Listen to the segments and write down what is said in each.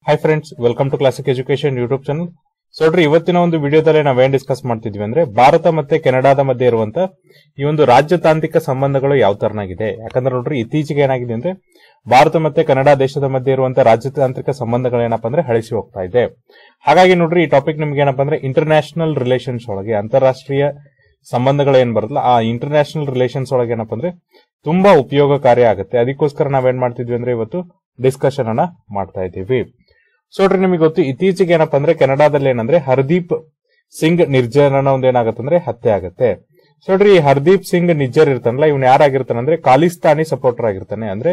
hi friends welcome to classic education YouTube channel so ನೋಡ್ರಿ ಇವತ್ತಿನ ಒಂದು ವಿಡಿಯೋದಲ್ಲಿ ನಾವೇನ್ ಡಿಸ್ಕಸ್ ಮಾಡ್ತಿದ್ವಿ ಅಂದ್ರೆ ಭಾರತ ಮತ್ತೆ ಕೆನಡಾದ ಮಧ್ಯೆ ಇರುವಂತ ಈ ಒಂದು ರಾಜ್ಯತಾಂತ್ರಿಕ ಸಂಬಂಧಗಳು ಯಾವ ತರನಾಗಿದೆ ಯಾಕಂದ್ರೆ ನೋಡ್ರಿ ಇತ್ತೀಚೆಗೆ ಏನಾಗಿದೆ ಅಂದ್ರೆ ಭಾರತ ಮತ್ತೆ ಕೆನಡಾ ದೇಶದ ಮಧ್ಯೆ ಇರುವಂತ ರಾಜ್ಯತಾಂತ್ರಿಕ ಸಂಬಂಧಗಳು ಏನಪ್ಪಾ ಅಂದ್ರೆ ಹಳಿಸಿ ಹೋಗ್ತಾ ಇದೆ ಹಾಗಾಗಿ ನೋಡ್ರಿ ಈ ಟಾಪಿಕ್ ನಿಮ್ಗೆ ಏನಪ್ಪಾ ಅಂದ್ರೆ ಇಂಟರ್ನ್ಯಾಷನಲ್ ರಿಲೇಷನ್ಸ್ ಒಳಗೆ ಅಂತಾರಾಷ್ಟ್ರೀಯ ಸಂಬಂಧಗಳು ಏನ್ ಬರುತ್ತಲ್ಲ ಆ ಇಂಟರ್ನ್ಯಾಷನಲ್ ರಿಲೇಷನ್ಸ್ ಒಳಗೆ ಏನಪ್ಪಾ ಅಂದ್ರೆ ತುಂಬಾ ಉಪಯೋಗಕಾರಿ ಆಗುತ್ತೆ ಅದಕ್ಕೋಸ್ಕರ ನಾವೇನ್ ಮಾಡ್ತಿದ್ವಿ ಅಂದ್ರೆ ಇವತ್ತು ಡಿಸ್ಕಷನ್ ಅನ್ನ ಮಾಡ್ತಾ ಇದ್ದೀವಿ ಸೊ ನೋಡ್ರಿ ನಿಮಗೆ ಗೊತ್ತು ಇತ್ತೀಚೆಗೆ ಏನಪ್ಪಾ ಅಂದ್ರೆ ಕೆನಡಾದಲ್ಲಿ ಏನಂದ್ರೆ ಹರ್ದೀಪ್ ಸಿಂಗ್ ನಿರ್ಜರ್ ಅನ್ನೋ ಒಂದು ಏನಾಗತ್ತಂದ್ರೆ ಹತ್ಯೆ ಆಗತ್ತೆ ಸೊ ನೋಡ್ರಿ ಈ ಹರ್ದೀಪ್ ಸಿಂಗ್ ನಿಜ್ಜರ್ ಇರ್ತಾನಲ್ಲ ಇವ್ನು ಯಾರಾಗಿರ್ತಾನೆ ಅಂದ್ರೆ ಖಾಲಿಸ್ತಾನಿ ಸಪೋರ್ಟರ್ ಆಗಿರ್ತಾನೆ ಅಂದ್ರೆ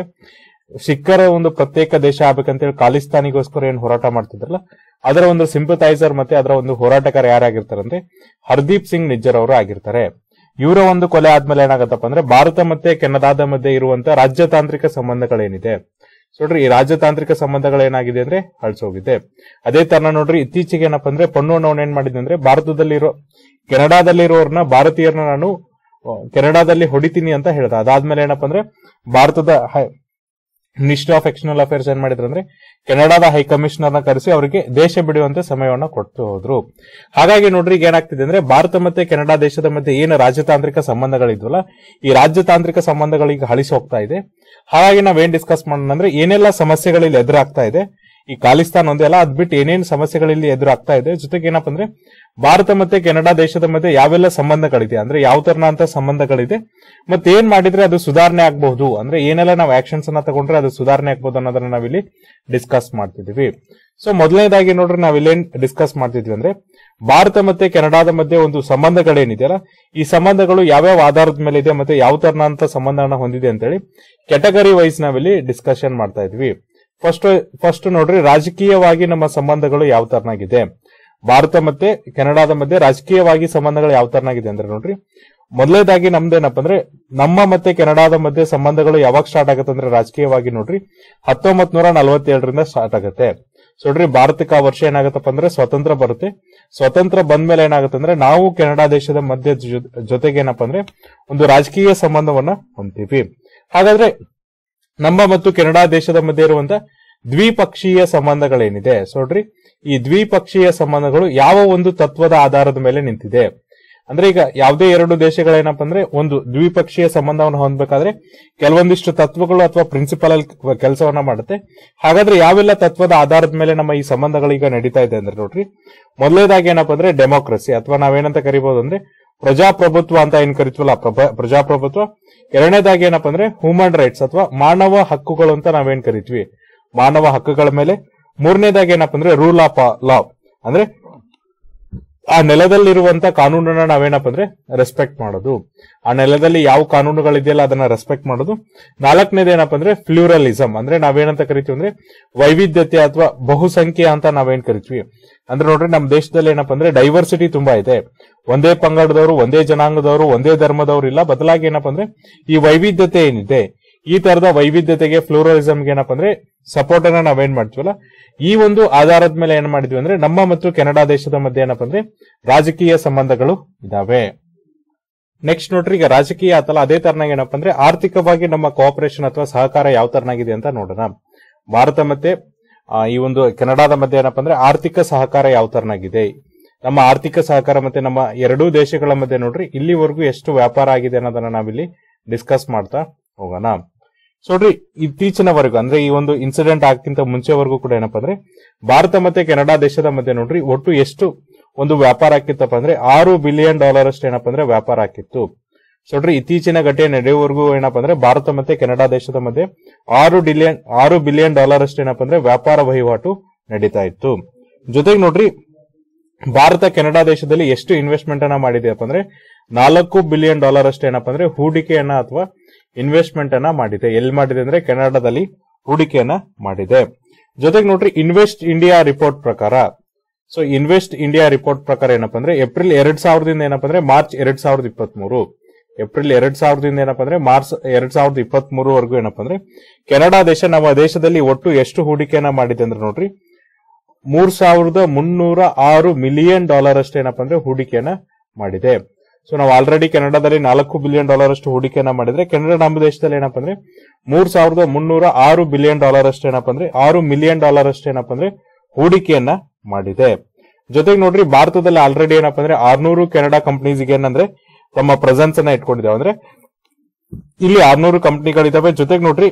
ಸಿಖ್ಖರ ಒಂದು ಪ್ರತ್ಯೇಕ ದೇಶ ಆಗ್ಬೇಕಂತೇಳಿ ಖಾಲಿಸ್ತಾನಿಗೋಸ್ಕರ ಏನ್ ಹೋರಾಟ ಮಾಡ್ತಿದ್ರಲ್ಲ ಅದರ ಒಂದು ಸಿಂಪತೈಸರ್ ಮತ್ತೆ ಅದರ ಒಂದು ಹೋರಾಟಗಾರ ಯಾರಾಗಿರ್ತಾರೆ ಅಂದ್ರೆ ಹರ್ದೀಪ್ ಸಿಂಗ್ ನಿಜ್ಜರ್ ಅವರು ಆಗಿರ್ತಾರೆ ಇವರ ಒಂದು ಕೊಲೆ ಆದ್ಮೇಲೆ ಏನಾಗತ್ತಪ್ಪ ಅಂದ್ರೆ ಭಾರತ ಮತ್ತೆ ಕೆನಡಾದ ಮಧ್ಯೆ ಇರುವಂತ ರಾಜ್ಯತಾಂತ್ರಿಕ ಸಂಬಂಧಗಳೇನಿದೆ ಸೊ ನೋಡ್ರಿ ಈ ರಾಜತಾಂತ್ರಿಕ ಸಂಬಂಧಗಳು ಏನಾಗಿದೆ ಅಂದ್ರೆ ಹಳ್ಸೋಗಿದೆ ಅದೇ ತರ ನೋಡ್ರಿ ಇತ್ತೀಚೆಗೆ ಏನಪ್ಪಾ ಅಂದ್ರೆ ಪಣ್ಣು ಏನ್ ಮಾಡಿದೆ ಅಂದ್ರೆ ಭಾರತದಲ್ಲಿರೋ ಕೆನಡಾದಲ್ಲಿರೋರ್ನ ಭಾರತೀಯರನ್ನ ನಾನು ಆ, ಕೆನಡಾದಲ್ಲಿ ಹೊಡಿತೀನಿ ಅಂತ ಹೇಳ್ದ ಅದಾದ್ಮೇಲೆ ಏನಪ್ಪಾ ಅಂದ್ರೆ ಭಾರತದ ಮಿನಿಸ್ಟ್ರಿ ಆಫ್ ಎಕ್ಸ್ಟರ್ನಲ್ ಅಫೇರ್ಸ್ ಏನ್ ಮಾಡಿದ್ರು ಅಂದ್ರೆ ಕೆನಡಾದ ಹೈ ಕಮಿಷನರ್ ನ ಕರೆಸಿ ಅವರಿಗೆ ದೇಶ ಬಿಡುವಂತೆ ಸಮಯವನ್ನ ಕೊಟ್ಟು ಹೋದ್ರು ಹಾಗಾಗಿ ನೋಡ್ರಿ ಈಗ ಏನಾಗ್ತಿದೆ ಅಂದ್ರೆ ಭಾರತ ಮತ್ತೆ ಕೆನಡಾ ದೇಶದ ಮಧ್ಯೆ ಏನು ರಾಜತಾಂತ್ರಿಕ ಸಂಬಂಧಗಳಿದ್ವಲ್ಲ ಈ ರಾಜತಾಂತ್ರಿಕ ಸಂಬಂಧಗಳಿಗೆ ಹಳಿಸಿ ಹೋಗ್ತಾ ಇದೆ ಹಾಗಾಗಿ ನಾವೇನ್ ಡಿಸ್ಕಸ್ ಮಾಡೋಣ ಅಂದ್ರೆ ಏನೆಲ್ಲ ಸಮಸ್ಯೆಗಳಿಲ್ಲಿ ಎದುರಾಗ್ತಾ ಇದೆ ಈ ಖಾಲಿಸ್ತಾನ್ ಒಂದೇ ಅಲ್ಲ ಅದ್ ಬಿಟ್ಟು ಏನೇನ್ ಸಮಸ್ಯೆಗಳಿಲ್ಲಿ ಎದುರಾಗ್ತಾ ಇದೆ ಜೊತೆಗೆ ಏನಪ್ಪಾ ಅಂದ್ರೆ ಭಾರತ ಮತ್ತೆ ಕೆನಡಾ ದೇಶದ ಮಧ್ಯೆ ಯಾವೆಲ್ಲ ಸಂಬಂಧಗಳಿದೆ ಅಂದ್ರೆ ಯಾವ ತರನಂತ ಸಂಬಂಧಗಳಿದೆ ಮತ್ತೆ ಏನ್ ಮಾಡಿದ್ರೆ ಅದು ಸುಧಾರಣೆ ಆಗಬಹುದು ಅಂದ್ರೆ ಏನೆಲ್ಲ ನಾವು ಆಕ್ಷನ್ಸ್ ಅನ್ನ ತಗೊಂಡ್ರೆ ಅದು ಸುಧಾರಣೆ ಆಗ್ಬಹುದು ಅನ್ನೋದನ್ನ ನಾವಿಲ್ಲಿ ಡಿಸ್ಕಸ್ ಮಾಡ್ತಿದೀವಿ ಸೊ ಮೊದಲನೇದಾಗಿ ನೋಡ್ರಿ ನಾವಿಲ್ಲೇನ್ ಡಿಸ್ಕಸ್ ಮಾಡ್ತಿದ್ವಿ ಅಂದ್ರೆ ಭಾರತ ಮತ್ತೆ ಕೆನಡಾದ ಮಧ್ಯೆ ಒಂದು ಸಂಬಂಧಗಳೇನಿದೆಯಲ್ಲ ಈ ಸಂಬಂಧಗಳು ಯಾವ್ಯಾವ ಆಧಾರದ ಮೇಲೆ ಇದೆ ಮತ್ತೆ ಯಾವ ತರನಂತ ಸಂಬಂಧನ ಹೊಂದಿದೆ ಅಂತೇಳಿ ಕೆಟಗರಿ ವೈಸ್ ನಾವಿಲ್ಲಿ ಡಿಸ್ಕಷನ್ ಮಾಡ್ತಾ ಇದ್ವಿ ಫಸ್ಟ್ ಫಸ್ಟ್ ನೋಡ್ರಿ ರಾಜಕೀಯವಾಗಿ ನಮ್ಮ ಸಂಬಂಧಗಳು ಯಾವ ತರನಾಗಿದೆ ಭಾರತ ಮತ್ತೆ ಕೆನಡಾದ ಮಧ್ಯೆ ರಾಜಕೀಯವಾಗಿ ಸಂಬಂಧಗಳು ಯಾವ ತರನಾಗಿದೆ ಅಂದ್ರೆ ನೋಡ್ರಿ ಮೊದಲನೇದಾಗಿ ನಮ್ದೇನಪ್ಪ ಅಂದ್ರೆ ನಮ್ಮ ಮತ್ತೆ ಕೆನಡಾದ ಮಧ್ಯೆ ಸಂಬಂಧಗಳು ಯಾವಾಗ ಸ್ಟಾರ್ಟ್ ಆಗುತ್ತೆ ಅಂದ್ರೆ ರಾಜಕೀಯವಾಗಿ ನೋಡ್ರಿ ಹತ್ತೊಂಬತ್ ನೂರ ನಲವತ್ತೇಳರಿಂದ ಸ್ಟಾರ್ಟ್ ಆಗುತ್ತೆ ಸೊ ನೋಡ್ರಿ ಭಾರತಕ್ಕೆ ಆ ವರ್ಷ ಏನಾಗತ್ತಪ್ಪ ಅಂದ್ರೆ ಸ್ವತಂತ್ರ ಬರುತ್ತೆ ಸ್ವತಂತ್ರ ಬಂದ್ಮೇಲೆ ಏನಾಗುತ್ತೆ ಅಂದ್ರೆ ನಾವು ಕೆನಡಾ ದೇಶದ ಮಧ್ಯ ಜೊ- ಜೊತೆಗೆ ಏನಪ್ಪಾ ಅಂದ್ರೆ ಒಂದು ರಾಜಕೀಯ ಸಂಬಂಧವನ್ನ ಹೊಂದ್ತೀವಿ ಹಾಗಾದ್ರೆ ನಮ್ಮ ಮತ್ತು ಕೆನಡಾ ದೇಶದ ಮಧ್ಯೆ ಇರುವಂತ ದ್ವಿಪಕ್ಷೀಯ ಸಂಬಂಧಗಳೇನಿದೆ ಸೊ ನೋಡ್ರಿ ಈ ದ್ವಿಪಕ್ಷೀಯ ಸಂಬಂಧಗಳು ಯಾವ ಒಂದು ತತ್ವದ ಆಧಾರದ ಮೇಲೆ ನಿಂತಿದೆ ಅಂದ್ರೆ ಈಗ ಯಾವುದೇ ಎರಡು ದೇಶಗಳೇನಪ್ಪ ಅಂದ್ರೆ ಒಂದು ದ್ವಿಪಕ್ಷೀಯ ಸಂಬಂಧವನ್ನು ಹೊಂದಬೇಕಾದ್ರೆ ಕೆಲವೊಂದಿಷ್ಟು ತತ್ವಗಳು ಅಥವಾ ಪ್ರಿನ್ಸಿಪಲ್ ಅಲ್ಲಿ ಕೆಲಸವನ್ನ ಮಾಡುತ್ತೆ ಹಾಗಾದ್ರೆ ಯಾವೆಲ್ಲ ತತ್ವದ ಆಧಾರದ ಮೇಲೆ ನಮ್ಮ ಈ ಸಂಬಂಧಗಳು ಈಗ ನಡೀತಾ ಇದೆ ಅಂದ್ರೆ ನೋಡ್ರಿ ಮೊದಲನೇದಾಗಿ ಏನಪ್ಪ ಅಂದ್ರೆ ಡೆಮೋಕ್ರಸಿ ಅಥವಾ ನಾವೇನಂತ ಕರಿಬಹುದು ಅಂದ್ರೆ ಪ್ರಜಾಪ್ರಭುತ್ವ ಅಂತ ಏನ್ ಕರಿತೀವಲ್ಲ ಪ್ರಭ- ಪ್ರಜಾಪ್ರಭುತ್ವ ಎರಡನೇದಾಗಿ ಏನಪ್ಪ ಅಂದ್ರೆ ಹ್ಯೂಮನ್ ರೈಟ್ಸ್ ಅಥವಾ ಮಾನವ ಹಕ್ಕುಗಳು ಅಂತ ನಾವೇನ್ ಕರಿತೀವಿ ಮಾನವ ಹಕ್ಕುಗಳ ಮೇಲೆ ಮೂರನೇದಾಗಿ ಏನಪ್ಪ ಅಂದ್ರೆ ರೂಲ್ ಆಫ್ ಲಾ ಅಂದ್ರೆ ಆ ನೆಲದಲ್ಲಿರುವಂತ ಕಾನೂನನ್ನ ನಾವೇನಪ್ಪ ಅಂದ್ರೆ ರೆಸ್ಪೆಕ್ಟ್ ಮಾಡೋದು ಆ ನೆಲದಲ್ಲಿ ಯಾವ ಕಾನೂನುಗಳಿದೆಯಲ್ಲ ಅದನ್ನ ರೆಸ್ಪೆಕ್ಟ್ ಮಾಡೋದು ನಾಲ್ಕನೇದು ಏನಪ್ಪ ಅಂದ್ರೆ ಫ್ಲೂರಲಿಸಂ ಅಂದ್ರೆ ನಾವೇನಂತ ಕರಿತೀವಿ ಅಂದ್ರೆ ವೈವಿಧ್ಯತೆ ಅಥವಾ ಬಹುಸಂಖ್ಯೆ ಅಂತ ನಾವೇನ್ ಕರಿತೀವಿ ಅಂದ್ರೆ ನೋಡ್ರಿ ನಮ್ಮ ದೇಶದಲ್ಲಿ ಏನಪ್ಪ ಅಂದ್ರೆ ಡೈವರ್ಸಿಟಿ ತುಂಬಾ ಇದೆ ಒಂದೇ ಪಂಗಡದವರು ಒಂದೇ ಜನಾಂಗದವರು ಒಂದೇ ಧರ್ಮದವರು ಇಲ್ಲ ಬದಲಾಗಿ ಏನಪ್ಪ ಅಂದ್ರೆ ಈ ವೈವಿಧ್ಯತೆ ಏನಿದೆ ಈ ತರದ ವೈವಿಧ್ಯತೆಗೆ ಫ್ಲೂರಲಿಸಂಗೆ ಏನಪ್ಪ ಅಂದ್ರೆ ಸಪೋರ್ಟ್ ಅನ್ನ ನಾವೇನ್ ಮಾಡ್ತೀವಲ್ಲ ಈ ಒಂದು ಆಧಾರದ ಮೇಲೆ ಏನ್ ಮಾಡಿದ್ವಿ ಅಂದ್ರೆ ನಮ್ಮ ಮತ್ತು ಕೆನಡಾ ದೇಶದ ಮಧ್ಯೆ ಏನಪ್ಪ ಅಂದ್ರೆ ರಾಜಕೀಯ ಸಂಬಂಧಗಳು ಇದಾವೆ ನೆಕ್ಸ್ಟ್ ನೋಡ್ರಿ ಈಗ ರಾಜಕೀಯ ಆತಲ್ಲ ಅದೇ ತರನಾಗಿ ಏನಪ್ಪ ಅಂದ್ರೆ ಆರ್ಥಿಕವಾಗಿ ನಮ್ಮ ಕೋಆಪರೇಷನ್ ಅಥವಾ ಸಹಕಾರ ಯಾವ ತರನಾಗಿದೆ ಅಂತ ನೋಡೋಣ ಭಾರತ ಮತ್ತೆ ಆ, ಈ ಒಂದು ಕೆನಡಾದ ಮಧ್ಯೆ ಏನಪ್ಪ ಅಂದ್ರೆ ಆರ್ಥಿಕ ಸಹಕಾರ ಯಾವ ತರನಾಗಿದೆ ನಮ್ಮ ಆರ್ಥಿಕ ಸಹಕಾರ ಮತ್ತೆ ನಮ್ಮ ಎರಡೂ ದೇಶಗಳ ಮಧ್ಯೆ ನೋಡ್ರಿ ಇಲ್ಲಿವರೆಗೂ ಎಷ್ಟು ವ್ಯಾಪಾರ ಆಗಿದೆ ಅನ್ನೋದನ್ನ ನಾವಿಲ್ಲಿ ಡಿಸ್ಕಸ್ ಮಾಡ್ತಾ ಹೋಗೋಣ ಸೊ ನೋಡ್ರಿ ಇತ್ತೀಚಿನವರೆಗೂ ಅಂದ್ರೆ ಈ ಒಂದು ಇನ್ಸಿಡೆಂಟ್ ಆಗ್ಕಿಂತ ಮುಂಚೆವರೆಗೂ ಕೂಡ ಏನಪ್ಪಾ ಅಂದ್ರೆ ಭಾರತ ಮತ್ತೆ ಕೆನಡಾ ದೇಶದ ಮಧ್ಯೆ ನೋಡ್ರಿ ಒಟ್ಟು ಎಷ್ಟು ಒಂದು ವ್ಯಾಪಾರ ಆಕಿತ್ತಪ್ಪ ಅಂದ್ರೆ ಆರು ಬಿಲಿಯನ್ ಡಾಲರ್ ಅಷ್ಟು ಏನಪ್ಪಾ ಅಂದ್ರೆ ವ್ಯಾಪಾರ ಆಕಿತ್ತು ಸೊ ನೋಡ್ರಿ ಇತ್ತೀಚಿನ ಘಟನೆ ನಡೆಯುವವರೆಗೂ ಏನಪ್ಪಾ ಅಂದ್ರೆ ಭಾರತ ಮತ್ತೆ ಕೆನಡಾ ದೇಶದ ಮಧ್ಯೆ ಆರು ಡಿಲಿಯನ್ ಆರು ಬಿಲಿಯನ್ ಡಾಲರ್ ಅಷ್ಟು ಏನಪ್ಪಾ ಅಂದ್ರೆ ವ್ಯಾಪಾರ ವಹಿವಾಟು ನಡೀತಾ ಇತ್ತು ಜೊತೆಗೆ ನೋಡ್ರಿ ಭಾರತ ಕೆನಡಾ ದೇಶದಲ್ಲಿ ಎಷ್ಟು ಇನ್ವೆಸ್ಟ್ಮೆಂಟ್ ಅನ್ನ ಮಾಡಿದೆಯಪ್ಪ ಅಂದ್ರೆ ನಾಲ್ಕು ಬಿಲಿಯನ್ ಡಾಲರ್ ಅಷ್ಟು ಏನಪ್ಪಾ ಅಂದ್ರೆ ಹೂಡಿಕೆಯನ್ನ ಅಥವಾ ಇನ್ವೆಸ್ಟ್ಮೆಂಟ್ ಅನ್ನ ಮಾಡಿದೆ ಎಲ್ಲಿ ಮಾಡಿದೆ ಅಂದ್ರೆ ಕೆನಡಾದಲ್ಲಿ ಹೂಡಿಕೆಯನ್ನ ಮಾಡಿದೆ ಜೊತೆಗೆ ನೋಡ್ರಿ ಇನ್ವೆಸ್ಟ್ ಇಂಡಿಯಾ ರಿಪೋರ್ಟ್ ಪ್ರಕಾರ ಸೊ ಇನ್ವೆಸ್ಟ್ ಇಂಡಿಯಾ ರಿಪೋರ್ಟ್ ಪ್ರಕಾರ ಏನಪ್ಪಾ ಅಂದ್ರೆ ಏಪ್ರಿಲ್ ಎರಡ್ ಸಾವಿರದಿಂದ ಏನಪ್ಪಾ ಅಂದ್ರೆ ಮಾರ್ಚ್ ಎರಡ್ ಸಾವಿರದ ಇಪ್ಪತ್ತ್ ಮೂರು ಏಪ್ರಿಲ್ ಎರಡ್ ಸಾವಿರದಿಂದ ಏನಪ್ಪಾ ಅಂದ್ರೆ ಮಾರ್ಚ್ ಎರಡ್ ಸಾವಿರದ ಇಪ್ಪತ್ತ್ ಮೂರವರೆಗೂ ಏನಪ್ಪಾ ಅಂದ್ರೆ ಕೆನಡಾ ದೇಶ ನಮ್ಮ ದೇಶದಲ್ಲಿ ಒಟ್ಟು ಎಷ್ಟು ಹೂಡಿಕೆಯನ್ನ ಮಾಡಿದೆ ಅಂದ್ರೆ ನೋಡ್ರಿ ಮೂರ್ ಸಾವಿರದ ಮುನ್ನೂರ ಆರು ಮಿಲಿಯನ್ ಡಾಲರ್ ಅಷ್ಟು ಏನಪ್ಪಾ ಅಂದ್ರೆ ಹೂಡಿಕೆಯನ್ನ ಮಾಡಿದೆ ಸೊ ನಾವು ಆಲ್ರೆಡಿ ಕೆನಡಾದಲ್ಲಿ ನಾಲ್ಕು ಬಿಲಿಯನ್ ಡಾಲರ್ ಅಷ್ಟು ಹೂಡಿಕೆಯನ್ನ ಮಾಡಿದ್ರೆ ಕೆನಡಾ ನಮ್ಮ ದೇಶದಲ್ಲಿ ಏನಪ್ಪಾ ಅಂದ್ರೆ ಮೂರ್ ಸಾವಿರದ ಮುನ್ನೂರ ಆರು ಬಿಲಿಯನ್ ಡಾಲರ್ ಅಷ್ಟು ಏನಪ್ಪಾ ಅಂದ್ರೆ ಆರು ಮಿಲಿಯನ್ ಡಾಲರ್ ಅಷ್ಟು ಏನಪ್ಪಾ ಅಂದ್ರೆ ಹೂಡಿಕೆಯನ್ನ ಮಾಡಿದೆ ಜೊತೆಗೆ ನೋಡ್ರಿ ಭಾರತದಲ್ಲಿ ಆಲ್ರೆಡಿ ಏನಪ್ಪಾ ಅಂದ್ರೆ ಆರ್ನೂರು ಕೆನಡಾ ಕಂಪನೀಸ್ ಏನಂದ್ರೆ ತಮ್ಮ ಪ್ರೆಸೆನ್ಸ್ ಅನ್ನ ಇಟ್ಕೊಂಡಿದ್ದಾವೆ ಅಂದ್ರೆ ಇಲ್ಲಿ ಆರ್ನೂರು ಕಂಪನಿಗಳಿದಾವೆ ಜೊತೆಗೆ ನೋಡ್ರಿ